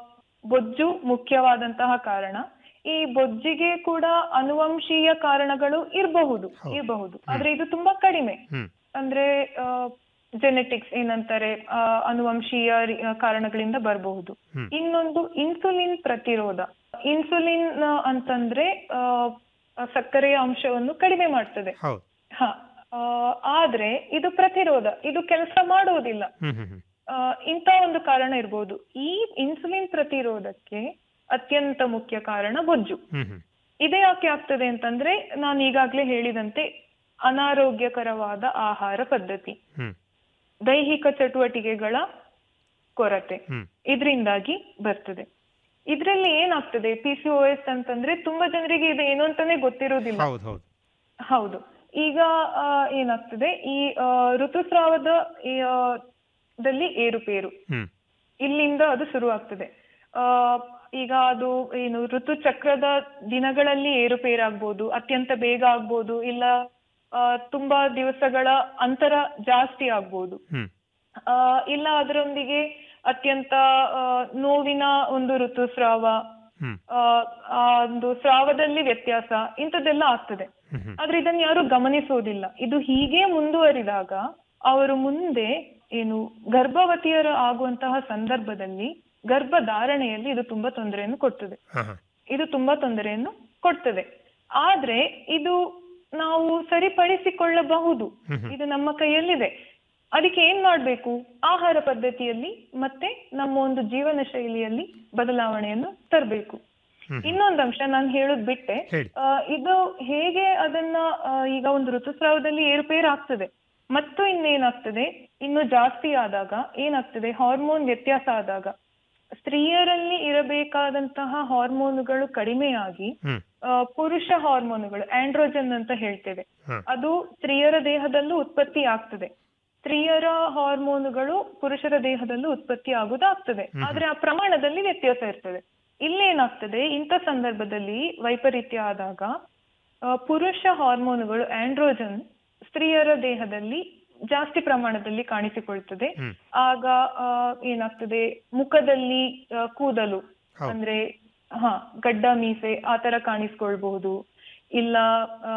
Speaker 12: ಬೊಜ್ಜು ಮುಖ್ಯವಾದಂತಹ ಕಾರಣ ಈ ಬೊಜ್ಜಿಗೆ ಕೂಡ ಅನುವಂಶೀಯ ಕಾರಣಗಳು ಇರಬಹುದು ಇರಬಹುದು ಆದ್ರೆ ಇದು ತುಂಬಾ ಕಡಿಮೆ
Speaker 11: ಹ್ಮ್
Speaker 12: ಅಂದ್ರೆ ಜೆನೆಟಿಕ್ಸ್ ಏನಂತಾರೆ ಆ, ಅನುವಂಶೀಯ ರಿ- ಆ, ಕಾರಣಗಳಿಂದ ಬರಬಹುದು
Speaker 11: ಹ್ಮ್.
Speaker 12: ಇನ್ನೊಂದು ಇನ್ಸುಲಿನ್ ಪ್ರತಿರೋಧ ಇನ್ಸುಲಿನ್ ಆ, ಅಂತಂದ್ರೆ ಆ, ಆ, ಸಕ್ಕರೆಯ ಅಂಶವನ್ನು ಕಡಿಮೆ ಮಾಡ್ತದೆ
Speaker 11: ಹೌದು
Speaker 12: ಹ ಆ, ಆದ್ರೆ ಇದು ಪ್ರತಿರೋಧ ಇದು ಕೆಲಸ ಮಾಡುವುದಿಲ್ಲ
Speaker 11: ಹ್ಮ್ ಹ್ಮ್ ಹ್ಮ್
Speaker 12: ಆ, ಆ, ಇಂಥ ಒಂದು ಕಾರಣ ಇರ್ಬೋದು ಈ ಇನ್ಸುಲಿನ್ ಪ್ರತಿರೋಧಕ್ಕೆ ಅತ್ಯಂತ ಮುಖ್ಯ ಕಾರಣ ಬೊಜ್ಜು
Speaker 11: ಹ್ಮ್ ಹ್ಮ್
Speaker 12: ಇದೇ ಯಾಕೆ ಆಗ್ತದೆ ಅಂತಂದ್ರೆ ನಾನು ಈಗಾಗ್ಲೇ ಹೇಳಿದಂತೆ ಅನಾರೋಗ್ಯಕರವಾದ ಆಹಾರ ಪದ್ಧತಿ
Speaker 11: ಹ್ಮ್
Speaker 12: ದೈಹಿಕ ಚಟುವಟಿಕೆಗಳ ಕೊರತೆ
Speaker 11: ಹ್ಮ್
Speaker 12: ಇದರಿಂದಾಗಿ ಬರ್ತದೆ ಇದ್ರಲ್ಲಿ ಏನಾಗ್ತದೆ ಪಿ ಸಿ ಎಸ್ ಅಂತಂದ್ರೆ ತುಂಬಾ ಜನರಿಗೆ ಇದು ಏನು ಅಂತಾನೆ ಗೊತ್ತಿರೋದಿಲ್ಲ
Speaker 11: ಹೌದು ಹೌದು
Speaker 12: ಹೌದು ಈಗ ಆ, ಏನಾಗ್ತದೆ ಈ ಆ, ಋತುಸ್ರಾವದ ಈ, ಆ, ದಲ್ಲಿ ಏರುಪೇರು
Speaker 11: ಹ್ಮ್
Speaker 12: ಇಲ್ಲಿಂದ ಅದು ಶುರು ಆಗ್ತದೆ ಆ ಈಗ ಅದು ಏನು ಋತುಚಕ್ರದ ದಿನಗಳಲ್ಲಿ ಏರುಪೇರಾಗ್ಬೋದು ಅತ್ಯಂತ ಬೇಗ ಆಗ್ಬೋದು ಇಲ್ಲ ಆ, ತುಂಬಾ ದಿವಸಗಳ ಅಂತರ ಜಾಸ್ತಿ ಆಗ್ಬೋದು
Speaker 11: ಹ್ಮ್
Speaker 12: ಆ, ಇಲ್ಲ ಅದರೊಂದಿಗೆ ಅತ್ಯಂತ ಆ, ನೋವಿನ ಒಂದು ಋತುಸ್ರಾವ
Speaker 11: ಹ್ಮ್
Speaker 12: ಆ, ಆ ಒಂದು ಸ್ರಾವದಲ್ಲಿ ವ್ಯತ್ಯಾಸ ಇಂಥದ್ದೆಲ್ಲ ಆಗ್ತದೆ
Speaker 11: ಹ್ಮ್ ಹ್ಮ್
Speaker 12: ಆದ್ರೆ ಇದನ್ನ ಯಾರು ಗಮನಿಸೋದಿಲ್ಲ ಇದು ಹೀಗೆ ಮುಂದುವರಿದಾಗ ಅವರು ಮುಂದೆ ಏನು ಗರ್ಭವತಿಯರು ಆಗುವಂತಹ ಸಂದರ್ಭದಲ್ಲಿ ಗರ್ಭಧಾರಣೆಯಲ್ಲಿ ಇದು ತುಂಬಾ ತೊಂದರೆಯನ್ನು ಕೊಡ್ತದೆ
Speaker 11: ಹಾ ಹಾ
Speaker 12: ಇದು ತುಂಬಾ ತೊಂದರೆಯನ್ನು ಕೊಡ್ತದೆ ಆದ್ರೆ ಇದು ನಾವು ಸರಿಪಡಿಸಿಕೊಳ್ಳಬಹುದು
Speaker 11: ಹ್ಮ್ ಹ್ಮ್.
Speaker 12: ಇದು ನಮ್ಮ ಕೈಯಲ್ಲಿದೆ ಅದಕ್ಕೆ ಏನ್ ಮಾಡ್ಬೇಕು ಆಹಾರ ಪದ್ಧತಿಯಲ್ಲಿ ಮತ್ತೆ ನಮ್ಮ ಒಂದು ಜೀವನ ಶೈಲಿಯಲ್ಲಿ ಬದಲಾವಣೆಯನ್ನು ತರಬೇಕು
Speaker 11: ಹ್ಮ್.
Speaker 12: ಇನ್ನೊಂದು ಅಂಶ ನಾನು ಹೇಳೋದ್ ಬಿಟ್ಟೆ
Speaker 11: ಹೇಳಿ.
Speaker 12: ಆ, ಇದು ಹೇಗೆ ಅದನ್ನ ಆ, ಈಗ ಒಂದು ಋತುಸ್ರಾವದಲ್ಲಿ ಏರುಪೇರು ಆಗ್ತದೆ ಮತ್ತು ಇನ್ನೇನಾಗ್ತದೆ ಇನ್ನು ಜಾಸ್ತಿ ಆದಾಗ ಏನಾಗ್ತದೆ ಹಾರ್ಮೋನ್ ವ್ಯತ್ಯಾಸ ಆದಾಗ ಸ್ತ್ರೀಯರಲ್ಲಿ ಇರಬೇಕಾದಂತಹ ಹಾರ್ಮೋನುಗಳು ಕಡಿಮೆಯಾಗಿ
Speaker 11: ಹ್ಮ್
Speaker 12: ಆ, ಪುರುಷ ಹಾರ್ಮೋನುಗಳು ಆಂಡ್ರೋಜನ್ ಅಂತ ಹೇಳ್ತೇವೆ
Speaker 11: ಹ.
Speaker 12: ಅದು ಸ್ತ್ರೀಯರ ದೇಹದಲ್ಲೂ ಉತ್ಪತ್ತಿ ಆಗ್ತದೆ ಸ್ತ್ರೀಯರ ಹಾರ್ಮೋನುಗಳು ಪುರುಷರ ದೇಹದಲ್ಲೂ ಉತ್ಪತ್ತಿ ಆಗುದಾಗ್ತದೆ
Speaker 11: ಹ್ಮ್.
Speaker 12: ಆದ್ರೆ ಆ ಪ್ರಮಾಣದಲ್ಲಿ ವ್ಯತ್ಯಾಸ ಇರ್ತದೆ ಇಲ್ಲೇನಾಗ್ತದೆ ಇಂಥ ಸಂದರ್ಭದಲ್ಲಿ ವೈಪರೀತ್ಯ ಆದಾಗ ಆ, ಪುರುಷ ಹಾರ್ಮೋನುಗಳು ಆಂಡ್ರೋಜನ್ ಸ್ತ್ರೀಯರ ದೇಹದಲ್ಲಿ ಜಾಸ್ತಿ ಪ್ರಮಾಣದಲ್ಲಿ ಕಾಣಿಸಿಕೊಳ್ತದೆ
Speaker 11: ಹ್ಮ್.
Speaker 12: ಆಗ ಆ, ಏನಾಗ್ತದೆ ಮುಖದಲ್ಲಿ ಆ, ಕೂದಲು
Speaker 11: ಹೌದು.
Speaker 12: ಅಂದ್ರೆ ಹಾ ಗಡ್ಡ ಮೀಸೆ ಆ ತರ ಕಾಣಿಸ್ಕೊಳ್ಬಹುದು ಇಲ್ಲ ಆ,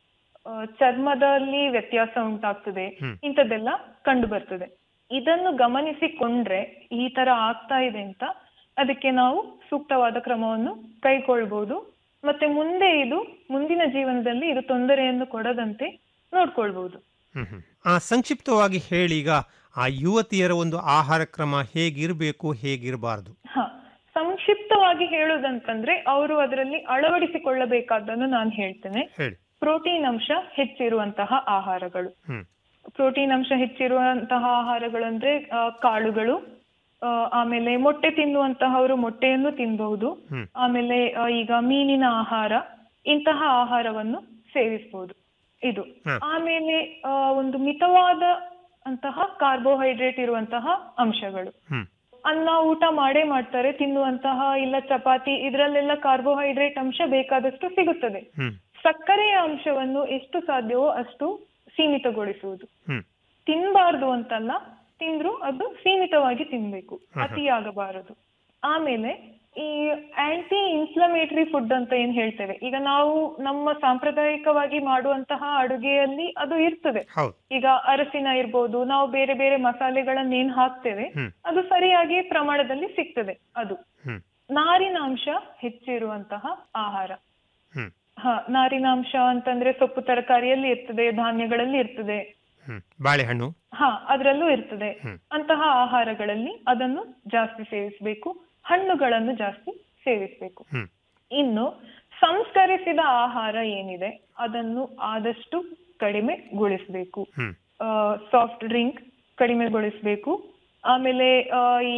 Speaker 12: ಆ, ಚರ್ಮದಲ್ಲಿ ವ್ಯತ್ಯಾಸ ಉಂಟಾಗ್ತದೆ
Speaker 11: ಹ್ಮ್.
Speaker 12: ಇಂಥದ್ದೆಲ್ಲ ಕಂಡು ಬರ್ತದೆ ಇದನ್ನು ಗಮನಿಸಿಕೊಂಡ್ರೆ ಈ ತರ ಆಗ್ತಾ ಇದೆ ಅಂತ ಅದಕ್ಕೆ ನಾವು ಸೂಕ್ತವಾದ ಕ್ರಮವನ್ನು ಕೈಗೊಳ್ಬಹುದು ಮತ್ತೆ ಮುಂದೆ ಇದು ಮುಂದಿನ ಜೀವನದಲ್ಲಿ ಇದು ತೊಂದರೆಯನ್ನು ಕೊಡದಂತೆ ನೋಡ್ಕೊಳ್ಬಹುದು
Speaker 11: ಹ್ಮ್ ಹ್ಮ್. ಆ ಸಂಕ್ಷಿಪ್ತವಾಗಿ ಹೇಳಿ ಈಗ ಆ ಯುವತಿಯರ ಒಂದು ಆಹಾರ ಕ್ರಮ ಹೇಗಿರಬೇಕು ಹೇಗಿರಬಾರದು
Speaker 12: ಹ ಸಂಕ್ಷಿಪ್ತವಾಗಿ ಹೇಳುದಂತಂದ್ರೆ ಅವರು ಅದರಲ್ಲಿ ಅಳವಡಿಸಿಕೊಳ್ಳಬೇಕಾದ್ದನ್ನು ನಾನು ಹೇಳ್ತೇನೆ
Speaker 11: ಹೇಳಿ
Speaker 12: ಪ್ರೋಟೀನ್ ಅಂಶ ಹೆಚ್ಚಿರುವಂತಹ ಆಹಾರಗಳು
Speaker 11: ಹ್ಮ್
Speaker 12: ಪ್ರೋಟೀನ್ ಅಂಶ ಹೆಚ್ಚಿರುವಂತಹ ಆಹಾರಗಳಂದ್ರೆ ಆ, ಕಾಳುಗಳು ಆ, ಆಮೇಲೆ ಮೊಟ್ಟೆ ತಿನ್ನುವಂತಹವರು ಮೊಟ್ಟೆಯನ್ನು ತಿನ್ನಬಹುದು
Speaker 11: ಹ್ಮ್
Speaker 12: ಆಮೇಲೆ ಆ, ಈಗ ಮೀನಿನ ಆಹಾರ ಇಂತಹ ಆಹಾರವನ್ನು ಸೇವಿಸಬಹುದು ಇದು
Speaker 11: ಹ.
Speaker 12: ಆಮೇಲೆ ಆ, ಒಂದು ಮಿತವಾದ ಅಂತಹ ಕಾರ್ಬೋಹೈಡ್ರೇಟ್ ಇರುವಂತಹ ಅಂಶಗಳು
Speaker 11: ಹ್ಮ್
Speaker 12: ಅನ್ನ ಊಟ ಮಾಡೇ ಮಾಡ್ತಾರೆ ತಿನ್ನುವಂತಹ ಇಲ್ಲ ಚಪಾತಿ ಇದ್ರಲ್ಲೆಲ್ಲ ಕಾರ್ಬೋಹೈಡ್ರೇಟ್ ಅಂಶ ಬೇಕಾದಷ್ಟು ಸಿಗುತ್ತದೆ
Speaker 11: ಹ್ಮ್
Speaker 12: ಸಕ್ಕರೆಯ ಅಂಶವನ್ನು ಎಷ್ಟು ಸಾಧ್ಯವೋ ಅಷ್ಟು ಸೀಮಿತಗೊಳಿಸುವುದು
Speaker 11: ಹ್ಮ್
Speaker 12: ತಿನ್ಬಾರ್ದು ಅಂತಲ್ಲ ತಿಂದ್ರು ಅದು ಸೀಮಿತವಾಗಿ ತಿನ್ಬೇಕು
Speaker 11: ಹ ಹ.
Speaker 12: ಅತಿಯಾಗಬಾರದು ಆಮೇಲೆ ಈ ಆಂಟಿ ಇನ್ಫ್ಲಮೇಟರಿ ಫುಡ್ ಅಂತ ಏನ್ ಹೇಳ್ತೇವೆ ಈಗ ನಾವು ನಮ್ಮ ಸಾಂಪ್ರದಾಯಿಕವಾಗಿ ಮಾಡುವಂತಹ ಅಡುಗೆಯಲ್ಲಿ ಅದು ಇರ್ತದೆ
Speaker 11: ಹೌದು
Speaker 12: ಈಗ ಅರಸಿನ ಇರ್ಬೋದು ನಾವು ಬೇರೆ ಬೇರೆ ಮಸಾಲೆಗಳನ್ನ ಏನ್ ಹಾಕ್ತೇವೆ
Speaker 11: ಹ್ಮ್
Speaker 12: ಅದು ಸರಿಯಾಗಿ ಪ್ರಮಾಣದಲ್ಲಿ ಸಿಗ್ತದೆ ಅದು
Speaker 11: ಹ್ಮ್
Speaker 12: ನಾರಿನಾಂಶ ಹೆಚ್ಚಿರುವಂತಹ ಆಹಾರ
Speaker 11: ಹ್ಮ್
Speaker 12: ಹ ನಾರಿನಾಂಶ ಅಂತಂದ್ರೆ ಸೊಪ್ಪು ತರಕಾರಿಯಲ್ಲಿ ಇರ್ತದೆ ಧಾನ್ಯಗಳಲ್ಲಿ ಇರ್ತದೆ
Speaker 11: ಹ್ಮ್ ಬಾಳೆಹಣ್ಣು
Speaker 12: ಹಾ ಅದ್ರಲ್ಲೂ ಇರ್ತದೆ
Speaker 11: ಹ್ಮ್.
Speaker 12: ಅಂತಹ ಆಹಾರಗಳಲ್ಲಿ ಅದನ್ನು ಜಾಸ್ತಿ ಸೇವಿಸಬೇಕು ಹಣ್ಣುಗಳನ್ನು ಜಾಸ್ತಿ ಸೇವಿಸಬೇಕು
Speaker 11: ಹ್ಮ್
Speaker 12: ಇನ್ನು ಸಂಸ್ಕರಿಸಿದ ಆಹಾರ ಏನಿದೆ ಅದನ್ನು ಆದಷ್ಟು ಕಡಿಮೆಗೊಳಿಸಬೇಕು
Speaker 11: ಹ್ಮ್
Speaker 12: ಸಾಫ್ಟ್ ಡ್ರಿಂಕ್ ಕಡಿಮೆಗೊಳಿಸಬೇಕು ಆಮೇಲೆ ಆ, ಈ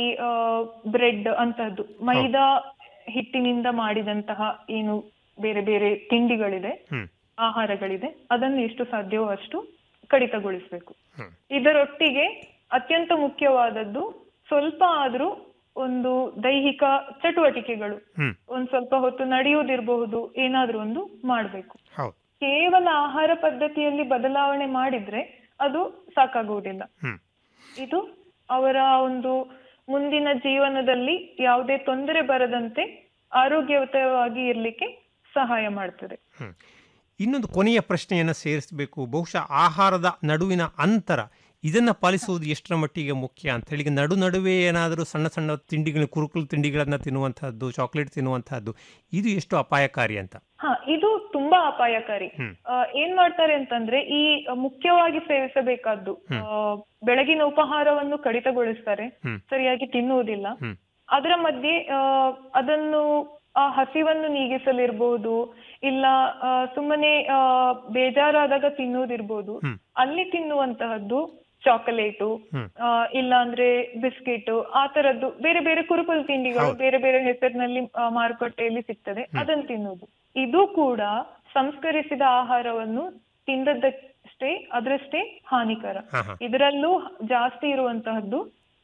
Speaker 12: ಬ್ರೆಡ್ ಅಂತದ್ದು ಮೈದಾ ಹಿಟ್ಟಿನಿಂದ ಮಾಡಿದಂತಹ ಏನು ಬೇರೆ ಬೇರೆ ತಿಂಡಿಗಳಿದೆ
Speaker 11: ಹ್ಮ್
Speaker 12: ಆಹಾರಗಳಿದೆ ಅದನ್ನು ಎಷ್ಟು ಸಾಧ್ಯವೋ ಅಷ್ಟು ಕಡಿತಗೊಳಿಸಬೇಕು
Speaker 11: ಹ್ಮ್.
Speaker 12: ಇದರೊಟ್ಟಿಗೆ ಅತ್ಯಂತ ಮುಖ್ಯವಾದದ್ದು ಸ್ವಲ್ಪ ಆದ್ರೂ ಒಂದು ದೈಹಿಕ ಚಟುವಟಿಕೆಗಳು
Speaker 11: ಹ್ಮ್
Speaker 12: ಒಂದ್ ಸ್ವಲ್ಪ ಹೊತ್ತು ನಡೆಯುವುದಿರಬಹುದು ಏನಾದ್ರೂ ಒಂದು ಮಾಡ್ಬೇಕು
Speaker 11: ಹೌದು
Speaker 12: ಕೇವಲ ಆಹಾರ ಪದ್ಧತಿಯಲ್ಲಿ ಬದಲಾವಣೆ ಮಾಡಿದ್ರೆ ಅದು ಸಾಕಾಗುವುದಿಲ್ಲ
Speaker 11: ಹ್ಮ್
Speaker 12: ಇದು ಅವರ ಒಂದು ಮುಂದಿನ ಜೀವನದಲ್ಲಿ ಯಾವುದೇ ತೊಂದರೆ ಬರದಂತೆ ಆರೋಗ್ಯಯುತವಾಗಿ ಇರ್ಲಿಕ್ಕೆ ಸಹಾಯ ಮಾಡ್ತದೆ
Speaker 11: ಹ್ಮ್ ಇನ್ನೊಂದು ಕೊನೆಯ ಪ್ರಶ್ನೆಯನ್ನು ಸೇರಿಸಬೇಕು ಬಹುಶಃ ಆಹಾರದ ನಡುವಿನ ಅಂತರ ಇದನ್ನ ಪಾಲಿಸುವುದು ಎಷ್ಟರ ಮಟ್ಟಿಗೆ ಮುಖ್ಯ ಅಂತ ಹೇಳಿ ಈಗ ನಡು ನಡುವೆ ಏನಾದರೂ ಸಣ್ಣ ಸಣ್ಣ ತಿಂಡಿಗಳು ಕುರುಕುಲು ತಿಂಡಿಗಳನ್ನ ತಿನ್ನುವಂತಹದ್ದು ಚಾಕ್ಲೇಟ್ ತಿನ್ನುವಂತಹದ್ದು ಇದು ಎಷ್ಟು ಅಪಾಯಕಾರಿ ಅಂತ
Speaker 12: ಹಾ ಇದು ತುಂಬಾ ಅಪಾಯಕಾರಿ
Speaker 11: ಹ್ಮ್.
Speaker 12: ಆ, ಏನ್ ಮಾಡ್ತಾರೆ ಅಂತಂದ್ರೆ ಈ ಆ, ಮುಖ್ಯವಾಗಿ ಸೇವಿಸಬೇಕಾದ್ದು
Speaker 11: ಹ್ಮ್.
Speaker 12: ಆ, ಬೆಳಗಿನ ಉಪಹಾರವನ್ನು ಕಡಿತಗೊಳಿಸ್ತಾರೆ
Speaker 11: ಹ್ಮ್.
Speaker 12: ಸರಿಯಾಗಿ ತಿನ್ನುವುದಿಲ್ಲ
Speaker 11: ಹ್ಮ್.
Speaker 12: ಅದರ ಮಧ್ಯೆ ಆ, ಅದನ್ನು ಆ ಹಸಿವನ್ನು ನೀಗಿಸಲಿರ್ಬಹುದು ಇಲ್ಲ ಆ, ಸುಮ್ಮನೆ ಆ, ಬೇಜಾರಾದಾಗ ತಿನ್ನುವುದಿರ್ಬೋದು
Speaker 11: ಹ್ಮ್.
Speaker 12: ಅಲ್ಲಿ ತಿನ್ನುವಂತಹದ್ದು ಚಾಕೊಲೇಟು
Speaker 11: ಹ್ಮ್.
Speaker 12: ಆ, ಇಲ್ಲ ಅಂದ್ರೆ ಬಿಸ್ಕೆಟ್ ಆ ತರದ್ದು ಬೇರೆ ಬೇರೆ ಕುರುಕುಲು ತಿಂಡಿಗಳು
Speaker 11: ಹೌದು.
Speaker 12: ಬೇರೆ ಬೇರೆ ಹೆಸರಿನಲ್ಲಿ ಆ, ಮಾರುಕಟ್ಟೆಯಲ್ಲಿ ಸಿಗ್ತದೆ
Speaker 11: ಹ್ಮ್.
Speaker 12: ಅದನ್ನು ತಿನ್ನುವುದು ಇದು ಕೂಡ ಸಂಸ್ಕರಿಸಿದ ಆಹಾರವನ್ನು ತಿಂದದ್ದಷ್ಟೇ ಅದರಷ್ಟೇ ಹಾನಿಕರ
Speaker 11: ಹಾ, ಹಾ.
Speaker 12: ಇದರಲ್ಲೂ ಜಾಸ್ತಿ ಇರುವಂತಹದ್ದು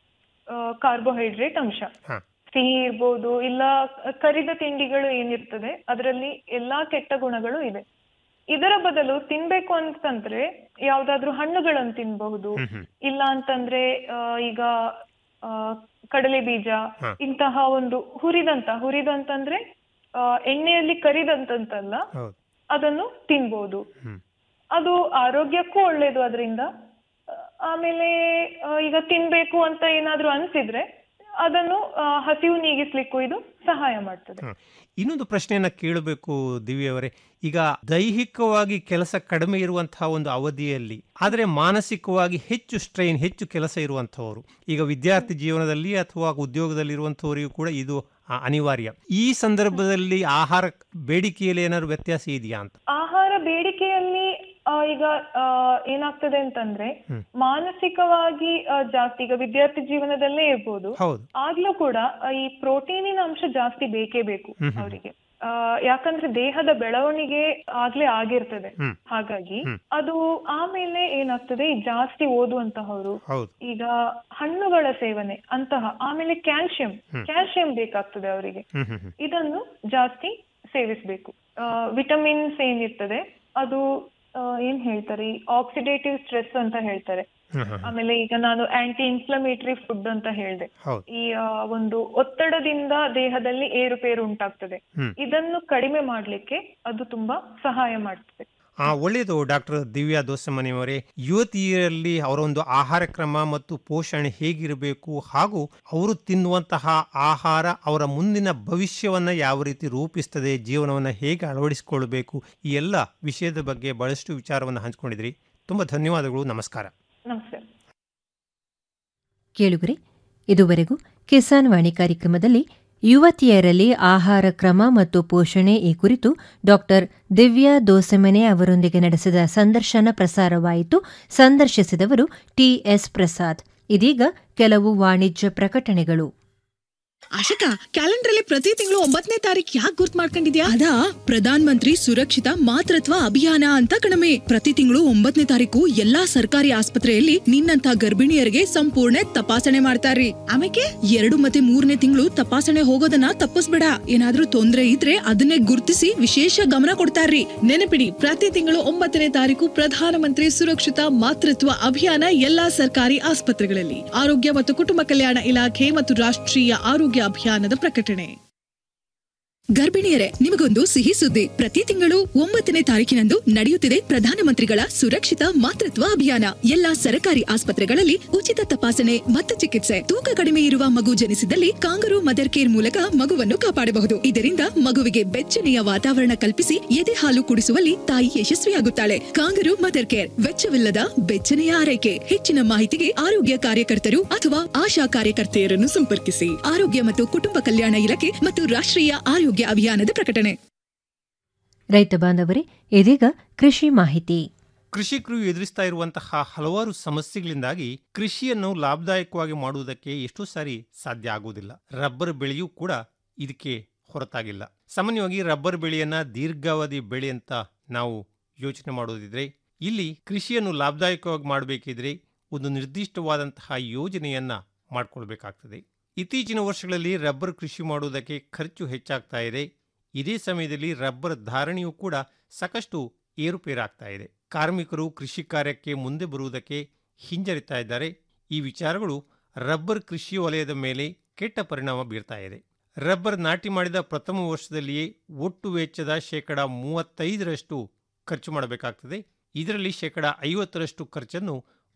Speaker 12: ಕಾರ್ಬೋಹೈಡ್ರೇಟ್ ಅಂಶ
Speaker 11: ಹಾ.
Speaker 12: ಸಿಹಿ ಇರ್ಬೋದು ಇಲ್ಲ ಕರಿದ ತಿಂಡಿಗಳು ಏನಿರ್ತದೆ ಅದರಲ್ಲಿ ಎಲ್ಲಾ ಕೆಟ್ಟ ಗುಣಗಳು ಇದೆ ಇದರ ಬದಲು ತಿನ್ಬೇಕು ಅಂತಂದ್ರೆ ಯಾವ್ದಾದ್ರು ಹಣ್ಣುಗಳನ್ನು ತಿನ್ಬಹುದು
Speaker 11: ಹ್ಮ್, ಹ್ಮ್.
Speaker 12: ಇಲ್ಲ ಅಂತಂದ್ರೆ ಆ, ಈಗ ಆ, ಕಡಲೆ ಬೀಜ
Speaker 11: ಹಾ.
Speaker 12: ಇಂತಹ ಒಂದು ಹುರಿದಂತ ಹುರಿದಂತಂದ್ರೆ ಆ, ಎಣ್ಣೆಯಲ್ಲಿ ಕರಿದಂತಂತಲ್ಲ
Speaker 11: ಹೌದು
Speaker 12: ಅದನ್ನು ತಿನ್ಬೋದು
Speaker 11: ಹ್ಮ್.
Speaker 12: ಅದು ಆರೋಗ್ಯಕ್ಕೂ ಒಳ್ಳೇದು ಅದರಿಂದ ಆಮೇಲೆ ಆ, ಈಗ ತಿನ್ಬೇಕು ಅಂತ ಏನಾದ್ರೂ ಅನ್ಸಿದ್ರೆ ಅದನ್ನು ಆ, ಹಸಿವು ನೀಗಿಸ್ಲಿಕ್ಕೂ ಇದು ಸಹಾಯ ಮಾಡ್ತದೆ
Speaker 11: ಹ. ಇನ್ನೊಂದು ಪ್ರಶ್ನೆಯನ್ನ ಕೇಳಬೇಕು ದಿವ್ಯವರೇ ಈಗ ದೈಹಿಕವಾಗಿ ಕೆಲಸ ಕಡಿಮೆ ಇರುವಂತಹ ಒಂದು ಅವಧಿಯಲ್ಲಿ ಆದರೆ ಮಾನಸಿಕವಾಗಿ ಹೆಚ್ಚು ಸ್ಟ್ರೈನ್ ಹೆಚ್ಚು ಕೆಲಸ ಇರುವಂತಹವರು ಈಗ ವಿದ್ಯಾರ್ಥಿ ಜೀವನದಲ್ಲಿ ಅಥವಾ ಉದ್ಯೋಗದಲ್ಲಿ ಇರುವಂತಹವರಿಗೂ ಕೂಡ ಇದು ಆ, ಅನಿವಾರ್ಯ ಈ ಸಂದರ್ಭದಲ್ಲಿ ಆಹಾರ ಬೇಡಿಕೆಯಲ್ಲಿ ಏನಾದ್ರು ವ್ಯತ್ಯಾಸ ಇದೆಯಾ ಅಂತ
Speaker 12: ಆಹಾರ ಬೇಡಿಕೆಯಲ್ಲಿ ಆ, ಈಗ ಆ, ಏನಾಗ್ತದೆ ಅಂತಂದ್ರೆ
Speaker 11: ಹ್ಮ್.
Speaker 12: ಮಾನಸಿಕವಾಗಿ ಆ, ಜಾಸ್ತಿ ಈಗ ವಿದ್ಯಾರ್ಥಿ ಜೀವನದಲ್ಲೇ ಇರ್ಬೋದು
Speaker 11: ಹೌದು
Speaker 12: ಆಗ್ಲೂ ಕೂಡ ಆ, ಈ ಪ್ರೋಟೀನಿನ ಅಂಶ ಜಾಸ್ತಿ ಬೇಕೇ ಬೇಕು
Speaker 11: ಹ್ಮ್ ಹ್ಮ್.
Speaker 12: ಅವರಿಗೆ ಆ, ಯಾಕಂದ್ರೆ ದೇಹದ ಬೆಳವಣಿಗೆ ಆಗ್ಲೇ ಆಗಿರ್ತದೆ
Speaker 11: ಹ್ಮ್.
Speaker 12: ಹಾಗಾಗಿ
Speaker 11: ಹ್ಮ್.
Speaker 12: ಅದು ಆಮೇಲೆ ಏನಾಗ್ತದೆ ಈ ಜಾಸ್ತಿ ಓದುವಂತಹವರು
Speaker 11: ಹೌದು
Speaker 12: ಈಗ ಹಣ್ಣುಗಳ ಸೇವನೆ ಅಂತಹ ಆಮೇಲೆ ಕ್ಯಾಲ್ಸಿಯಂ
Speaker 11: ಹ್ಮ್.
Speaker 12: ಕ್ಯಾಲ್ಸಿಯಂ ಬೇಕಾಗ್ತದೆ ಅವರಿಗೆ
Speaker 11: ಹ್ಮ್ ಹ್ಮ್ ಹ್ಮ್
Speaker 12: ಇದನ್ನು ಜಾಸ್ತಿ ಸೇವಿಸಬೇಕು ವಿಟಮಿನ್ಸ್ ಏನಿರ್ತದೆ ಅದು ಆ, ಏನ್ ಹೇಳ್ತಾರೆ ಈ ಆಕ್ಸಿಡೇಟಿವ್ ಸ್ಟ್ರೆಸ್ ಅಂತ ಹೇಳ್ತಾರೆ
Speaker 11: ಹ್ಮ್ ಹ್ಮ್ ಹ್ಮ್.
Speaker 12: ಆಮೇಲೆ ಈಗ ನಾನು ಆಂಟಿ ಇನ್ಫ್ಲಮೇಟರಿ ಫುಡ್ ಅಂತ ಹೇಳ್ದೆ
Speaker 11: ಹೌದು
Speaker 12: ಈ ಆ, ಒಂದು ಒತ್ತಡದಿಂದ ದೇಹದಲ್ಲಿ ಏರುಪೇರು ಉಂಟಾಗ್ತದೆ
Speaker 11: ಹ್ಮ್.
Speaker 12: ಇದನ್ನು ಕಡಿಮೆ ಮಾಡ್ಲಿಕ್ಕೆ ಅದು ತುಂಬಾ ಸಹಾಯ ಮಾಡ್ತದೆ
Speaker 11: ಆ ಒಳ್ಳೆಯದು ಡಾಕ್ಟರ್ ದಿವ್ಯಾ ದೋಸಮನಿಯವರೇ ಯುವತಿಯರಲ್ಲಿ ಅವರ ಒಂದು ಆಹಾರ ಕ್ರಮ ಮತ್ತು ಪೋಷಣೆ ಹೇಗಿರಬೇಕು ಹಾಗೂ ಅವರು ತಿನ್ನುವಂತಹ ಆಹಾರ ಅವರ ಮುಂದಿನ ಭವಿಷ್ಯವನ್ನ ಯಾವ ರೀತಿ ರೂಪಿಸ್ತದೆ ಜೀವನವನ್ನು ಹೇಗೆ ಅಳವಡಿಸಿಕೊಳ್ಬೇಕು ಈ ಎಲ್ಲ ವಿಷಯದ ಬಗ್ಗೆ ಬಹಳಷ್ಟು ವಿಚಾರವನ್ನು ಹಂಚಿಕೊಂಡಿದ್ರಿ ತುಂಬ ಧನ್ಯವಾದಗಳು ನಮಸ್ಕಾರ
Speaker 12: ನಮಸ್ತೆ
Speaker 1: ಕೇಳುಗರೆ ಇದುವರೆಗೂ ಕಿಸಾನ್ ವಾಣಿ ಕಾರ್ಯಕ್ರಮದಲ್ಲಿ ಯುವತಿಯರಲ್ಲಿ ಆಹಾರ ಕ್ರಮ ಮತ್ತು ಪೋಷಣೆ ಈ ಕುರಿತು ಡಾಕ್ಟರ್ ದಿವ್ಯಾ ದೋಸೆಮನೆ ಅವರೊಂದಿಗೆ ನಡೆಸಿದ ಸಂದರ್ಶನ ಪ್ರಸಾರವಾಯಿತು ಸಂದರ್ಶಿಸಿದವರು ಟಿಎಸ್ ಪ್ರಸಾದ್ ಇದೀಗ ಕೆಲವು ವಾಣಿಜ್ಯ ಪ್ರಕಟಣೆಗಳು
Speaker 13: ಆಶಿಕಾ ಕ್ಯಾಲೆಂಡರ್ ಅಲ್ಲಿ ಪ್ರತಿ ತಿಂಗಳು ಒಂಬತ್ತನೇ ತಾರೀಕು ಯಾಕೆ ಗುರ್ತ್ ಮಾಡ್ಕೊಂಡಿದ್ಯಾ ಅದಾ ಪ್ರಧಾನ್ ಮಂತ್ರಿ ಸುರಕ್ಷಿತ ಮಾತೃತ್ವ ಅಭಿಯಾನ ಅಂತ ಕಣಮೆ ಪ್ರತಿ ತಿಂಗಳು ಒಂಬತ್ತನೇ ತಾರೀಕು ಎಲ್ಲಾ ಸರ್ಕಾರಿ ಆಸ್ಪತ್ರೆಯಲ್ಲಿ ನಿನ್ನಂತ ಗರ್ಭಿಣಿಯರಿಗೆ ಸಂಪೂರ್ಣ ತಪಾಸಣೆ ಮಾಡ್ತಾರ್ರಿ ಆಮೇಲೆ ಎರಡು ಮತ್ತೆ ಮೂರನೇ ತಿಂಗಳು ತಪಾಸಣೆ ಹೋಗೋದನ್ನ ತಪ್ಪಿಸ್ಬೇಡ ಏನಾದ್ರೂ ತೊಂದ್ರೆ ಇದ್ರೆ ಅದನ್ನೇ ಗುರ್ತಿಸಿ ವಿಶೇಷ ಗಮನ ಕೊಡ್ತಾರ್ರಿ ನೆನಪಿಡಿ ಪ್ರತಿ ತಿಂಗಳು ಒಂಬತ್ತನೇ ತಾರೀಕು ಪ್ರಧಾನಮಂತ್ರಿ ಸುರಕ್ಷಿತ ಮಾತೃತ್ವ ಅಭಿಯಾನ ಎಲ್ಲಾ ಸರ್ಕಾರಿ ಆಸ್ಪತ್ರೆಗಳಲ್ಲಿ ಆರೋಗ್ಯ ಮತ್ತು ಕುಟುಂಬ ಕಲ್ಯಾಣ ಇಲಾಖೆ ಮತ್ತು ರಾಷ್ಟ್ರೀಯ ಆರೋಗ್ಯ ಅಭಿಯಾನದ ಪ್ರಕಟಣೆ ಗರ್ಭಿಣಿಯರೇ ನಿಮಗೊಂದು ಸಿಹಿ ಸುದ್ದಿ ಪ್ರತಿ ತಿಂಗಳು ಒಂಬತ್ತನೇ ತಾರೀಕಿನಂದು ನಡೆಯುತ್ತಿದೆ ಪ್ರಧಾನಮಂತ್ರಿಗಳ ಸುರಕ್ಷಿತ ಮಾತೃತ್ವ ಅಭಿಯಾನ ಎಲ್ಲಾ ಸರ್ಕಾರಿ ಆಸ್ಪತ್ರೆಗಳಲ್ಲಿ ಉಚಿತ ತಪಾಸಣೆ ಮತ್ತು ಚಿಕಿತ್ಸೆ ತೂಕ ಕಡಿಮೆ ಇರುವ ಮಗು ಜನಿಸಿದಲ್ಲಿ ಕಾಂಗರು ಮದರ್ ಕೇರ್ ಮೂಲಕ ಮಗುವನ್ನು ಕಾಪಾಡಬಹುದು ಇದರಿಂದ ಮಗುವಿಗೆ ಬೆಚ್ಚನೆಯ ವಾತಾವರಣ ಕಲ್ಪಿಸಿ ಎದೆ ಹಾಲು ಕುಡಿಸುವಲ್ಲಿ ತಾಯಿ ಯಶಸ್ವಿಯಾಗುತ್ತಾಳೆ ಕಾಂಗರು ಮದರ್ ಕೇರ್ ವೆಚ್ಚವಿಲ್ಲದ ಬೆಚ್ಚನೆಯ ಆರೈಕೆ ಹೆಚ್ಚಿನ ಮಾಹಿತಿಗೆ ಆರೋಗ್ಯ ಕಾರ್ಯಕರ್ತರು ಅಥವಾ ಆಶಾ ಕಾರ್ಯಕರ್ತೆಯರನ್ನು ಸಂಪರ್ಕಿಸಿ ಆರೋಗ್ಯ ಮತ್ತು ಕುಟುಂಬ ಕಲ್ಯಾಣ ಇಲಾಖೆ ಮತ್ತು ರಾಷ್ಟ್ರೀಯ ಆರೋಗ್ಯ ಅಭಿಯಾನದ ಪ್ರಕಟಣೆ
Speaker 1: ರೈತ ಬಾಂಧವರೇ ಇದೀಗ ಕೃಷಿ ಮಾಹಿತಿ
Speaker 11: ಕೃಷಿಕರು ಎದುರಿಸ್ತಾ ಇರುವಂತಹ ಹಲವಾರು ಸಮಸ್ಯೆಗಳಿಂದಾಗಿ ಕೃಷಿಯನ್ನು ಲಾಭದಾಯಕವಾಗಿ ಮಾಡುವುದಕ್ಕೆ ಎಷ್ಟೋ ಸಾರಿ ಸಾಧ್ಯ ಆಗುವುದಿಲ್ಲ ರಬ್ಬರ್ ಬೆಳೆಯೂ ಕೂಡ ಇದಕ್ಕೆ ಹೊರತಾಗಿಲ್ಲ ಸಾಮಾನ್ಯವಾಗಿ ರಬ್ಬರ್ ಬೆಳೆಯನ್ನ ದೀರ್ಘಾವಧಿ ಬೆಳೆ ಅಂತ ನಾವು ಯೋಚನೆ ಮಾಡೋದಿದ್ರೆ ಇಲ್ಲಿ ಕೃಷಿಯನ್ನು ಲಾಭದಾಯಕವಾಗಿ ಮಾಡಬೇಕಿದ್ರೆ ಒಂದು ನಿರ್ದಿಷ್ಟವಾದಂತಹ ಯೋಜನೆಯನ್ನ ಮಾಡಿಕೊಳ್ಬೇಕಾಗ್ತದೆ ಇತ್ತೀಚಿನ ವರ್ಷಗಳಲ್ಲಿ ರಬ್ಬರ್ ಕೃಷಿ ಮಾಡುವುದಕ್ಕೆ ಖರ್ಚು ಹೆಚ್ಚಾಗ್ತಾ ಇದೆ ಇದೇ ಸಮಯದಲ್ಲಿ ರಬ್ಬರ್ ಧಾರಣೆಯೂ ಕೂಡ ಸಾಕಷ್ಟು ಏರುಪೇರಾಗ್ತಾ ಇದೆ ಕಾರ್ಮಿಕರು ಕೃಷಿ ಕಾರ್ಯಕ್ಕೆ ಮುಂದೆ ಬರುವುದಕ್ಕೆ ಹಿಂಜರಿತಾ ಇದ್ದಾರೆ ಈ ವಿಚಾರಗಳು ರಬ್ಬರ್ ಕೃಷಿ ವಲಯದ ಮೇಲೆ ಕೆಟ್ಟ ಪರಿಣಾಮ ಬೀರ್ತಾ ಇದೆ ರಬ್ಬರ್ ನಾಟಿ ಮಾಡಿದ ಪ್ರಥಮ ವರ್ಷದಲ್ಲಿಯೇ ಒಟ್ಟು ವೆಚ್ಚದ ಶೇಕಡ ಮೂವತ್ತೈದರಷ್ಟು ಖರ್ಚು ಮಾಡಬೇಕಾಗ್ತದೆ ಇದರಲ್ಲಿ ಶೇಕಡ ಐವತ್ತರಷ್ಟು ಖರ್ಚನ್ನು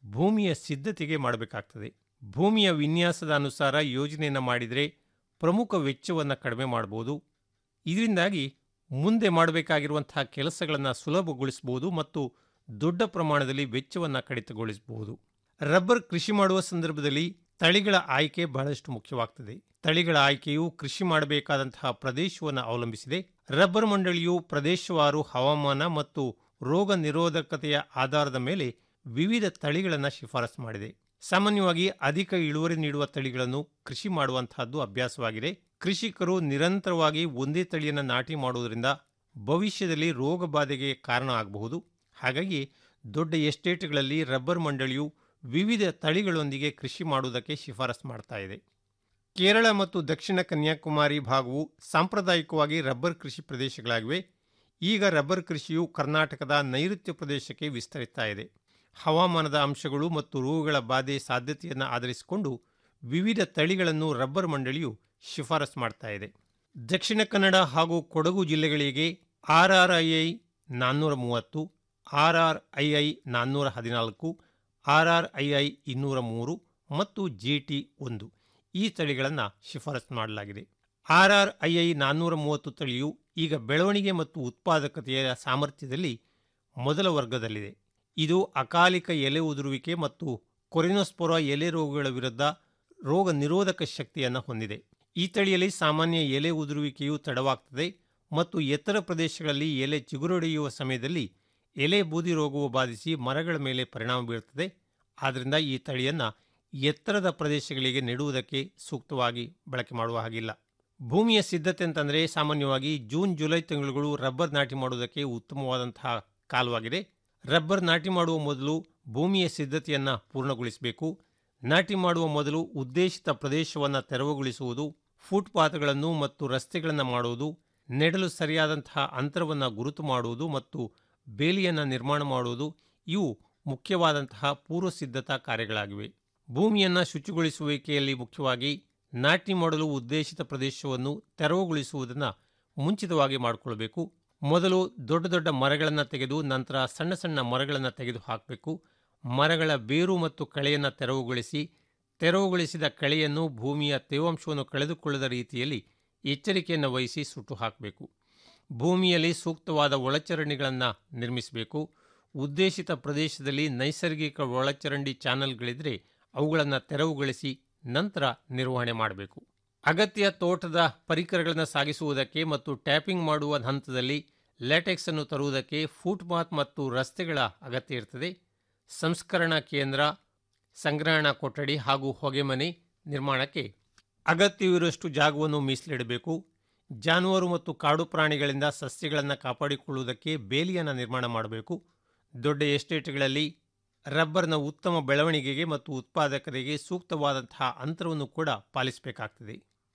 Speaker 11: ಭೂಮಿಯ ಸಿದ್ಧತೆಗೆ ಮಾಡಬೇಕಾಗ್ತದೆ ಭೂಮಿಯ ವಿನ್ಯಾಸದ ಅನುಸಾರ ಯೋಜನೆಯನ್ನು ಮಾಡಿದರೆ ಪ್ರಮುಖ ವೆಚ್ಚವನ್ನು ಕಡಿಮೆ ಮಾಡಬಹುದು ಇದರಿಂದಾಗಿ ಮುಂದೆ ಮಾಡಬೇಕಾಗಿರುವಂತಹ ಕೆಲಸಗಳನ್ನು ಸುಲಭಗೊಳಿಸಬಹುದು ಮತ್ತು ದೊಡ್ಡ ಪ್ರಮಾಣದಲ್ಲಿ ವೆಚ್ಚವನ್ನು ಕಡಿತಗೊಳಿಸಬಹುದು ರಬ್ಬರ್ ಕೃಷಿ ಮಾಡುವ ಸಂದರ್ಭದಲ್ಲಿ ತಳಿಗಳ ಆಯ್ಕೆ ಬಹಳಷ್ಟು ಮುಖ್ಯವಾಗ್ತದೆ ತಳಿಗಳ ಆಯ್ಕೆಯು ಕೃಷಿ ಮಾಡಬೇಕಾದಂತಹ ಪ್ರದೇಶವನ್ನು ಅವಲಂಬಿಸಿದೆ ರಬ್ಬರ್ ಮಂಡಳಿಯು ಪ್ರದೇಶವಾರು ಹವಾಮಾನ ಮತ್ತು ರೋಗ ನಿರೋಧಕತೆಯ ಆಧಾರದ ಮೇಲೆ ವಿವಿಧ ತಳಿಗಳನ್ನು ಶಿಫಾರಸು ಮಾಡಿದೆ ಸಾಮಾನ್ಯವಾಗಿ ಅಧಿಕ ಇಳುವರಿ ನೀಡುವ ತಳಿಗಳನ್ನು ಕೃಷಿ ಮಾಡುವಂತಹದ್ದು ಅಭ್ಯಾಸವಾಗಿದೆ ಕೃಷಿಕರು ನಿರಂತರವಾಗಿ ಒಂದೇ ತಳಿಯನ್ನು ನಾಟಿ ಮಾಡುವುದರಿಂದ ಭವಿಷ್ಯದಲ್ಲಿ ರೋಗ ಬಾಧೆಗೆ ಕಾರಣ ಆಗಬಹುದು ಹಾಗಾಗಿ ದೊಡ್ಡ ಎಸ್ಟೇಟ್ಗಳಲ್ಲಿ ರಬ್ಬರ್ ಮಂಡಳಿಯು ವಿವಿಧ ತಳಿಗಳೊಂದಿಗೆ ಕೃಷಿ ಮಾಡುವುದಕ್ಕೆ ಶಿಫಾರಸು ಮಾಡ್ತಾ ಇದೆ ಕೇರಳ ಮತ್ತು ದಕ್ಷಿಣ ಕನ್ಯಾಕುಮಾರಿ ಭಾಗವು ಸಾಂಪ್ರದಾಯಿಕವಾಗಿ ರಬ್ಬರ್ ಕೃಷಿ ಪ್ರದೇಶಗಳಾಗಿವೆ ಈಗ ರಬ್ಬರ್ ಕೃಷಿಯು ಕರ್ನಾಟಕದ ನೈಋತ್ಯ ಪ್ರದೇಶಕ್ಕೆ ವಿಸ್ತರಿಸ್ತಾ ಇದೆ ಹವಾಮಾನದ ಅಂಶಗಳು ಮತ್ತು ರೋಗಗಳ ಬಾಧೆ ಸಾಧ್ಯತೆಯನ್ನು ಆಧರಿಸಿಕೊಂಡು ವಿವಿಧ ತಳಿಗಳನ್ನು ರಬ್ಬರ್ ಮಂಡಳಿಯು ಶಿಫಾರಸು ಮಾಡ್ತಾ ಇದೆ ದಕ್ಷಿಣ ಕನ್ನಡ ಹಾಗೂ ಕೊಡಗು ಜಿಲ್ಲೆಗಳಿಗೆ ಆರ್ ಆರ್ ಐ ಐ ನಾನ್ನೂರ ಮೂವತ್ತು ಆರ್ ಆರ್ ಐ ಐ ನಾನ್ನೂರ ಹದಿನಾಲ್ಕು ಆರ್ ಆರ್ ಐ ಐ ಇನ್ನೂರ ಮೂರು ಮತ್ತು ಜಿ ಟಿ ಒಂದು ಈ ತಳಿಗಳನ್ನು ಶಿಫಾರಸು ಮಾಡಲಾಗಿದೆ ಆರ್ ಆರ್ ಐ ಐ ನಾನ್ನೂರ ಮೂವತ್ತು ತಳಿಯು ಈಗ ಬೆಳವಣಿಗೆ ಮತ್ತು ಉತ್ಪಾದಕತೆಯ ಸಾಮರ್ಥ್ಯದಲ್ಲಿ ಮೊದಲ ವರ್ಗದಲ್ಲಿದೆ ಇದು ಅಕಾಲಿಕ ಎಲೆ ಉದುರುವಿಕೆ ಮತ್ತು ಕೊರಿನೋಸ್ಪೊರ ಎಲೆ ರೋಗಗಳ ವಿರುದ್ಧ ರೋಗ ನಿರೋಧಕ ಶಕ್ತಿಯನ್ನು ಹೊಂದಿದೆ ಈ ತಳಿಯಲ್ಲಿ ಸಾಮಾನ್ಯ ಎಲೆ ಉದುರುವಿಕೆಯು ತಡವಾಗ್ತದೆ ಮತ್ತು ಎತ್ತರ ಪ್ರದೇಶಗಳಲ್ಲಿ ಎಲೆ ಚಿಗುರೊಡೆಯುವ ಸಮಯದಲ್ಲಿ ಎಲೆ ಬೂದಿ ರೋಗವು ಬಾಧಿಸಿ ಮರಗಳ ಮೇಲೆ ಪರಿಣಾಮ ಬೀರುತ್ತದೆ ಆದ್ದರಿಂದ ಈ ತಳಿಯನ್ನು ಎತ್ತರದ ಪ್ರದೇಶಗಳಿಗೆ ನೆಡುವುದಕ್ಕೆ ಸೂಕ್ತವಾಗಿ ಬಳಕೆ ಮಾಡುವ ಹಾಗಿಲ್ಲ ಭೂಮಿಯ ಸಿದ್ಧತೆ ಅಂತಂದರೆ ಸಾಮಾನ್ಯವಾಗಿ ಜೂನ್ ಜುಲೈ ತಿಂಗಳುಗಳು ರಬ್ಬರ್ ನಾಟಿ ಮಾಡುವುದಕ್ಕೆ ಉತ್ತಮವಾದಂತಹ ಕಾಲವಾಗಿದೆ ರಬ್ಬರ್ ನಾಟಿ ಮಾಡುವ ಮೊದಲು ಭೂಮಿಯ ಸಿದ್ಧತೆಯನ್ನು ಪೂರ್ಣಗೊಳಿಸಬೇಕು ನಾಟಿ ಮಾಡುವ ಮೊದಲು ಉದ್ದೇಶಿತ ಪ್ರದೇಶವನ್ನು ತೆರವುಗೊಳಿಸುವುದು ಫುಟ್ಪಾತ್ಗಳನ್ನು ಮತ್ತು ರಸ್ತೆಗಳನ್ನು ಮಾಡುವುದು ನೆಡಲು ಸರಿಯಾದಂತಹ ಅಂತರವನ್ನು ಗುರುತು ಮಾಡುವುದು ಮತ್ತು ಬೇಲಿಯನ್ನು ನಿರ್ಮಾಣ ಮಾಡುವುದು ಇವು ಮುಖ್ಯವಾದಂತಹ ಪೂರ್ವ ಸಿದ್ಧತಾ ಕಾರ್ಯಗಳಾಗಿವೆ ಭೂಮಿಯನ್ನು ಶುಚಿಗೊಳಿಸುವಿಕೆಯಲ್ಲಿ ಮುಖ್ಯವಾಗಿ ನಾಟಿ ಮಾಡಲು ಉದ್ದೇಶಿತ ಪ್ರದೇಶವನ್ನು ತೆರವುಗೊಳಿಸುವುದನ್ನು ಮುಂಚಿತವಾಗಿ ಮಾಡಿಕೊಳ್ಬೇಕು ಮೊದಲು ದೊಡ್ಡ ದೊಡ್ಡ ಮರಗಳನ್ನು ತೆಗೆದು ನಂತರ ಸಣ್ಣ ಸಣ್ಣ ಮರಗಳನ್ನು ತೆಗೆದು ಹಾಕಬೇಕು ಮರಗಳ ಬೇರು ಮತ್ತು ಕಳೆಯನ್ನು ತೆರವುಗೊಳಿಸಿ ತೆರವುಗೊಳಿಸಿದ ಕಳೆಯನ್ನು ಭೂಮಿಯ ತೇವಾಂಶವನ್ನು ಕಳೆದುಕೊಳ್ಳದ ರೀತಿಯಲ್ಲಿ ಎಚ್ಚರಿಕೆಯನ್ನು ವಹಿಸಿ ಸುಟ್ಟು ಹಾಕಬೇಕು ಭೂಮಿಯಲ್ಲಿ ಸೂಕ್ತವಾದ ಒಳಚರಂಡಿಗಳನ್ನು ನಿರ್ಮಿಸಬೇಕು ಉದ್ದೇಶಿತ ಪ್ರದೇಶದಲ್ಲಿ ನೈಸರ್ಗಿಕ ಒಳಚರಂಡಿ ಚಾನಲ್ಗಳಿದ್ದರೆ ಅವುಗಳನ್ನು ತೆರವುಗೊಳಿಸಿ ನಂತರ ನಿರ್ವಹಣೆ ಮಾಡಬೇಕು ಅಗತ್ಯ ತೋಟದ ಪರಿಕರಗಳನ್ನು ಸಾಗಿಸುವುದಕ್ಕೆ ಮತ್ತು ಟ್ಯಾಪಿಂಗ್ ಮಾಡುವ ಹಂತದಲ್ಲಿ ಲ್ಯಾಟೆಕ್ಸ್ ಅನ್ನು ತರುವುದಕ್ಕೆ ಫುಟ್ಪಾತ್ ಮತ್ತು ರಸ್ತೆಗಳ ಅಗತ್ಯ ಇರ್ತದೆ ಸಂಸ್ಕರಣಾ ಕೇಂದ್ರ ಸಂಗ್ರಹಣಾ ಕೊಠಡಿ ಹಾಗೂ ಹೊಗೆಮನೆ ನಿರ್ಮಾಣಕ್ಕೆ ಅಗತ್ಯವಿರುವಷ್ಟು ಜಾಗವನ್ನು ಮೀಸಲಿಡಬೇಕು ಜಾನುವಾರು ಮತ್ತು ಕಾಡು ಪ್ರಾಣಿಗಳಿಂದ ಸಸ್ಯಗಳನ್ನು ಕಾಪಾಡಿಕೊಳ್ಳುವುದಕ್ಕೆ ಬೇಲಿಯನ್ನು ನಿರ್ಮಾಣ ಮಾಡಬೇಕು ದೊಡ್ಡ ಎಸ್ಟೇಟ್ಗಳಲ್ಲಿ ರಬ್ಬರ್ನ ಉತ್ತಮ ಬೆಳವಣಿಗೆಗೆ ಮತ್ತು ಉತ್ಪಾದಕರಿಗೆ ಸೂಕ್ತವಾದಂತಹ ಅಂತರವನ್ನು ಕೂಡ ಪಾಲಿಸಬೇಕಾಗ್ತದೆ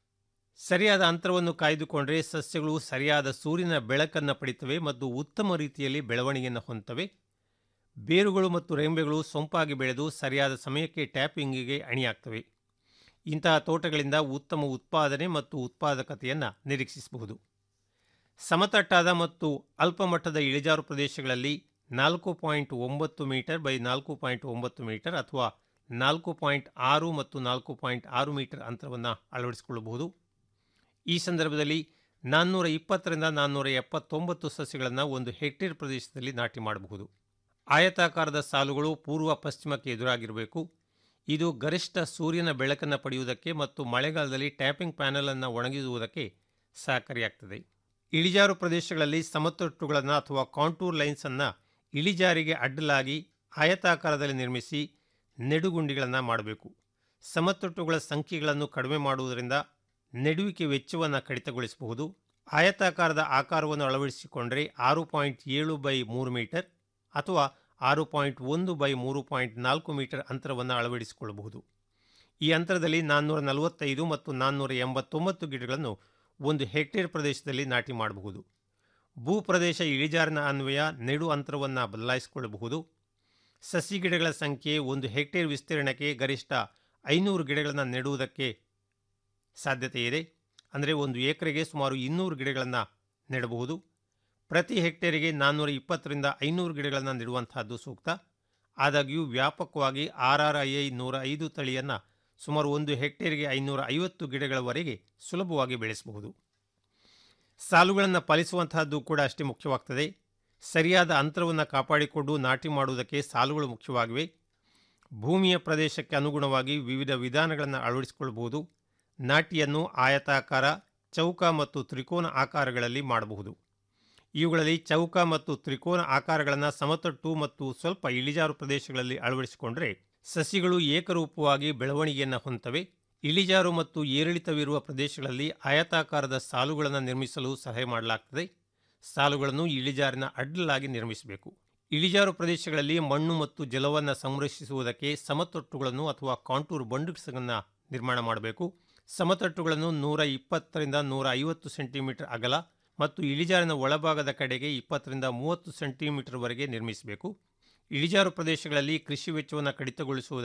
Speaker 11: ಸರಿಯಾದ ಅಂತರವನ್ನು ಕಾಯ್ದುಕೊಂಡರೆ ಸಸ್ಯಗಳು ಸರಿಯಾದ ಸೂರ್ಯನ ಬೆಳಕನ್ನು ಪಡಿತವೆ ಮತ್ತು ಉತ್ತಮ ರೀತಿಯಲ್ಲಿ ಬೆಳವಣಿಗೆಯನ್ನು ಹೊಂದುತ್ತವೆ ಬೇರುಗಳು ಮತ್ತು ರೆಂಬೆಗಳು ಸೊಂಪಾಗಿ ಬೆಳೆದು ಸರಿಯಾದ ಸಮಯಕ್ಕೆ ಟ್ಯಾಪಿಂಗಿಗೆ ಅಣಿಯಾಗ್ತವೆ ಇಂತಹ ತೋಟಗಳಿಂದ ಉತ್ತಮ ಉತ್ಪಾದನೆ ಮತ್ತು ಉತ್ಪಾದಕತೆಯನ್ನು ನಿರೀಕ್ಷಿಸಬಹುದು ಸಮತಟ್ಟಾದ ಮತ್ತು ಅಲ್ಪಮಟ್ಟದ ಇಳಿಜಾರು ಪ್ರದೇಶಗಳಲ್ಲಿ ನಾಲ್ಕು ಪಾಯಿಂಟ್ ಒಂಬತ್ತು ಮೀಟರ್ ಬೈ ನಾಲ್ಕು ಪಾಯಿಂಟ್ ಒಂಬತ್ತು ಮೀಟರ್ ಅಥವಾ ನಾಲ್ಕು ಪಾಯಿಂಟ್ ಆರು ಮತ್ತು ನಾಲ್ಕು ಪಾಯಿಂಟ್ ಆರು ಮೀಟರ್ ಅಂತರವನ್ನು ಅಳವಡಿಸಿಕೊಳ್ಳಬಹುದು ಈ ಸಂದರ್ಭದಲ್ಲಿ ನಾನ್ನೂರ ಇಪ್ಪತ್ತರಿಂದ ನಾನ್ನೂರ ಎಪ್ಪತ್ತೊಂಬತ್ತು ಸಸ್ಯಗಳನ್ನು ಒಂದು ಹೆಕ್ಟೇರ್ ಪ್ರದೇಶದಲ್ಲಿ ನಾಟಿ ಮಾಡಬಹುದು ಆಯತಾಕಾರದ ಸಾಲುಗಳು ಪೂರ್ವ ಪಶ್ಚಿಮಕ್ಕೆ ಎದುರಾಗಿರಬೇಕು ಇದು ಗರಿಷ್ಠ ಸೂರ್ಯನ ಬೆಳಕನ್ನು ಪಡೆಯುವುದಕ್ಕೆ ಮತ್ತು ಮಳೆಗಾಲದಲ್ಲಿ ಟ್ಯಾಪಿಂಗ್ ಪ್ಯಾನೆಲ್ ಅನ್ನು ಒಣಗಿಸುವುದಕ್ಕೆ ಸಹಕಾರಿಯಾಗ್ತದೆ ಇಳಿಜಾರು ಪ್ರದೇಶಗಳಲ್ಲಿ ಸಮತಟ್ಟುಗಳನ್ನು ಅಥವಾ ಕಾಂಟೂರ್ ಲೈನ್ಸ್ ಅನ್ನು ಇಳಿಜಾರಿಗೆ ಅಡ್ಡಲಾಗಿ ಆಯತಾಕಾರದಲ್ಲಿ ನಿರ್ಮಿಸಿ ನೆಡುಗುಂಡಿಗಳನ್ನು ಮಾಡಬೇಕು ಸಮತಟ್ಟುಗಳ ಸಂಖ್ಯೆಗಳನ್ನು ಕಡಿಮೆ ಮಾಡುವುದರಿಂದ ನೆಡುವಿಕೆ ವೆಚ್ಚವನ್ನು ಕಡಿತಗೊಳಿಸಬಹುದು ಆಯತಾಕಾರದ ಆಕಾರವನ್ನು ಅಳವಡಿಸಿಕೊಂಡರೆ ಆರು ಪಾಯಿಂಟ್ ಏಳು ಬೈ ಮೂರು ಮೀಟರ್ ಅಥವಾ ಆರು ಪಾಯಿಂಟ್ ಒಂದು ಬೈ ಮೂರು ಪಾಯಿಂಟ್ ನಾಲ್ಕು ಮೀಟರ್ ಅಂತರವನ್ನು ಅಳವಡಿಸಿಕೊಳ್ಳಬಹುದು ಈ ಅಂತರದಲ್ಲಿ ನಾನ್ನೂರ ನಲವತ್ತೈದು ಮತ್ತು ನಾನ್ನೂರ ಎಂಬತ್ತೊಂಬತ್ತು ಗಿಡಗಳನ್ನು ಒಂದು ಹೆಕ್ಟೇರ್ ಪ್ರದೇಶದಲ್ಲಿ ನಾಟಿ ಮಾಡಬಹುದು ಭೂ ಪ್ರದೇಶ ಇಳಿಜಾರಿನ ಅನ್ವಯ ನೆಡು ಅಂತರವನ್ನು ಬದಲಾಯಿಸಿಕೊಳ್ಳಬಹುದು ಸಸಿ ಗಿಡಗಳ ಸಂಖ್ಯೆ ಒಂದು ಹೆಕ್ಟೇರ್ ವಿಸ್ತೀರ್ಣಕ್ಕೆ ಗರಿಷ್ಠ ಐನೂರು ಗಿಡಗಳನ್ನು ನೆಡುವುದಕ್ಕೆ ಸಾಧ್ಯತೆ ಇದೆ ಅಂದರೆ ಒಂದು ಎಕರೆಗೆ ಸುಮಾರು ಇನ್ನೂರು ಗಿಡಗಳನ್ನು ನೆಡಬಹುದು ಪ್ರತಿ ಹೆಕ್ಟೇರಿಗೆ ನಾನ್ನೂರ ಇಪ್ಪತ್ತರಿಂದ ಐನೂರು ಗಿಡಗಳನ್ನು ನೆಡುವಂತಹದ್ದು ಸೂಕ್ತ ಆದಾಗ್ಯೂ ವ್ಯಾಪಕವಾಗಿ ಆರ್ ಆರ್ ಐ ಐ ನೂರ ಐದು ತಳಿಯನ್ನು ಸುಮಾರು ಒಂದು ಹೆಕ್ಟೇರ್ಗೆ ಐನೂರ ಐವತ್ತು ಗಿಡಗಳವರೆಗೆ ಸುಲಭವಾಗಿ ಬೆಳೆಸಬಹುದು ಸಾಲುಗಳನ್ನು ಪಾಲಿಸುವಂತಹದ್ದು ಕೂಡ ಅಷ್ಟೇ ಮುಖ್ಯವಾಗ್ತದೆ ಸರಿಯಾದ ಅಂತರವನ್ನು ಕಾಪಾಡಿಕೊಂಡು ನಾಟಿ ಮಾಡುವುದಕ್ಕೆ ಸಾಲುಗಳು ಮುಖ್ಯವಾಗಿವೆ ಭೂಮಿಯ ಪ್ರದೇಶಕ್ಕೆ ಅನುಗುಣವಾಗಿ ವಿವಿಧ ವಿಧಾನಗಳನ್ನು ಅಳವಡಿಸಿಕೊಳ್ಳಬಹುದು ನಾಟಿಯನ್ನು ಆಯತಾಕಾರ ಚೌಕ ಮತ್ತು ತ್ರಿಕೋನ ಆಕಾರಗಳಲ್ಲಿ ಮಾಡಬಹುದು ಇವುಗಳಲ್ಲಿ ಚೌಕ ಮತ್ತು ತ್ರಿಕೋನ ಆಕಾರಗಳನ್ನು ಸಮತಟ್ಟು ಮತ್ತು ಸ್ವಲ್ಪ ಇಳಿಜಾರು ಪ್ರದೇಶಗಳಲ್ಲಿ ಅಳವಡಿಸಿಕೊಂಡರೆ ಸಸಿಗಳು ಏಕರೂಪವಾಗಿ ಬೆಳವಣಿಗೆಯನ್ನು ಹೊಂದವೆ ಇಳಿಜಾರು ಮತ್ತು ಏರಿಳಿತವಿರುವ ಪ್ರದೇಶಗಳಲ್ಲಿ ಆಯತಾಕಾರದ ಸಾಲುಗಳನ್ನು ನಿರ್ಮಿಸಲು ಸಲಹೆ ಮಾಡಲಾಗ್ತದೆ ಸಾಲುಗಳನ್ನು ಇಳಿಜಾರಿನ ಅಡ್ಡಲಾಗಿ ನಿರ್ಮಿಸಬೇಕು ಇಳಿಜಾರು ಪ್ರದೇಶಗಳಲ್ಲಿ ಮಣ್ಣು ಮತ್ತು ಜಲವನ್ನು ಸಂರಕ್ಷಿಸುವುದಕ್ಕೆ ಸಮತಟ್ಟುಗಳನ್ನು ಅಥವಾ ಕಾಂಟೂರ್ ಬಂಡುಗಳನ್ನು ನಿರ್ಮಾಣ ಮಾಡಬೇಕು ಸಮತಟ್ಟುಗಳನ್ನು ನೂರ ಇಪ್ಪತ್ತರಿಂದ ನೂರ ಐವತ್ತು ಸೆಂಟಿಮೀಟರ್ ಅಗಲ ಮತ್ತು ಇಳಿಜಾರಿನ ಒಳಭಾಗದ ಕಡೆಗೆ ಇಪ್ಪತ್ತರಿಂದ ಮೂವತ್ತು ಸೆಂಟಿಮೀಟರ್ವರೆಗೆ ನಿರ್ಮಿಸಬೇಕು ಇಳಿಜಾರು ಪ್ರದೇಶಗಳಲ್ಲಿ ಕೃಷಿ ವೆಚ್ಚವನ್ನು ಕಡಿತಗೊಳಿಸುವುದಕ್ಕೆ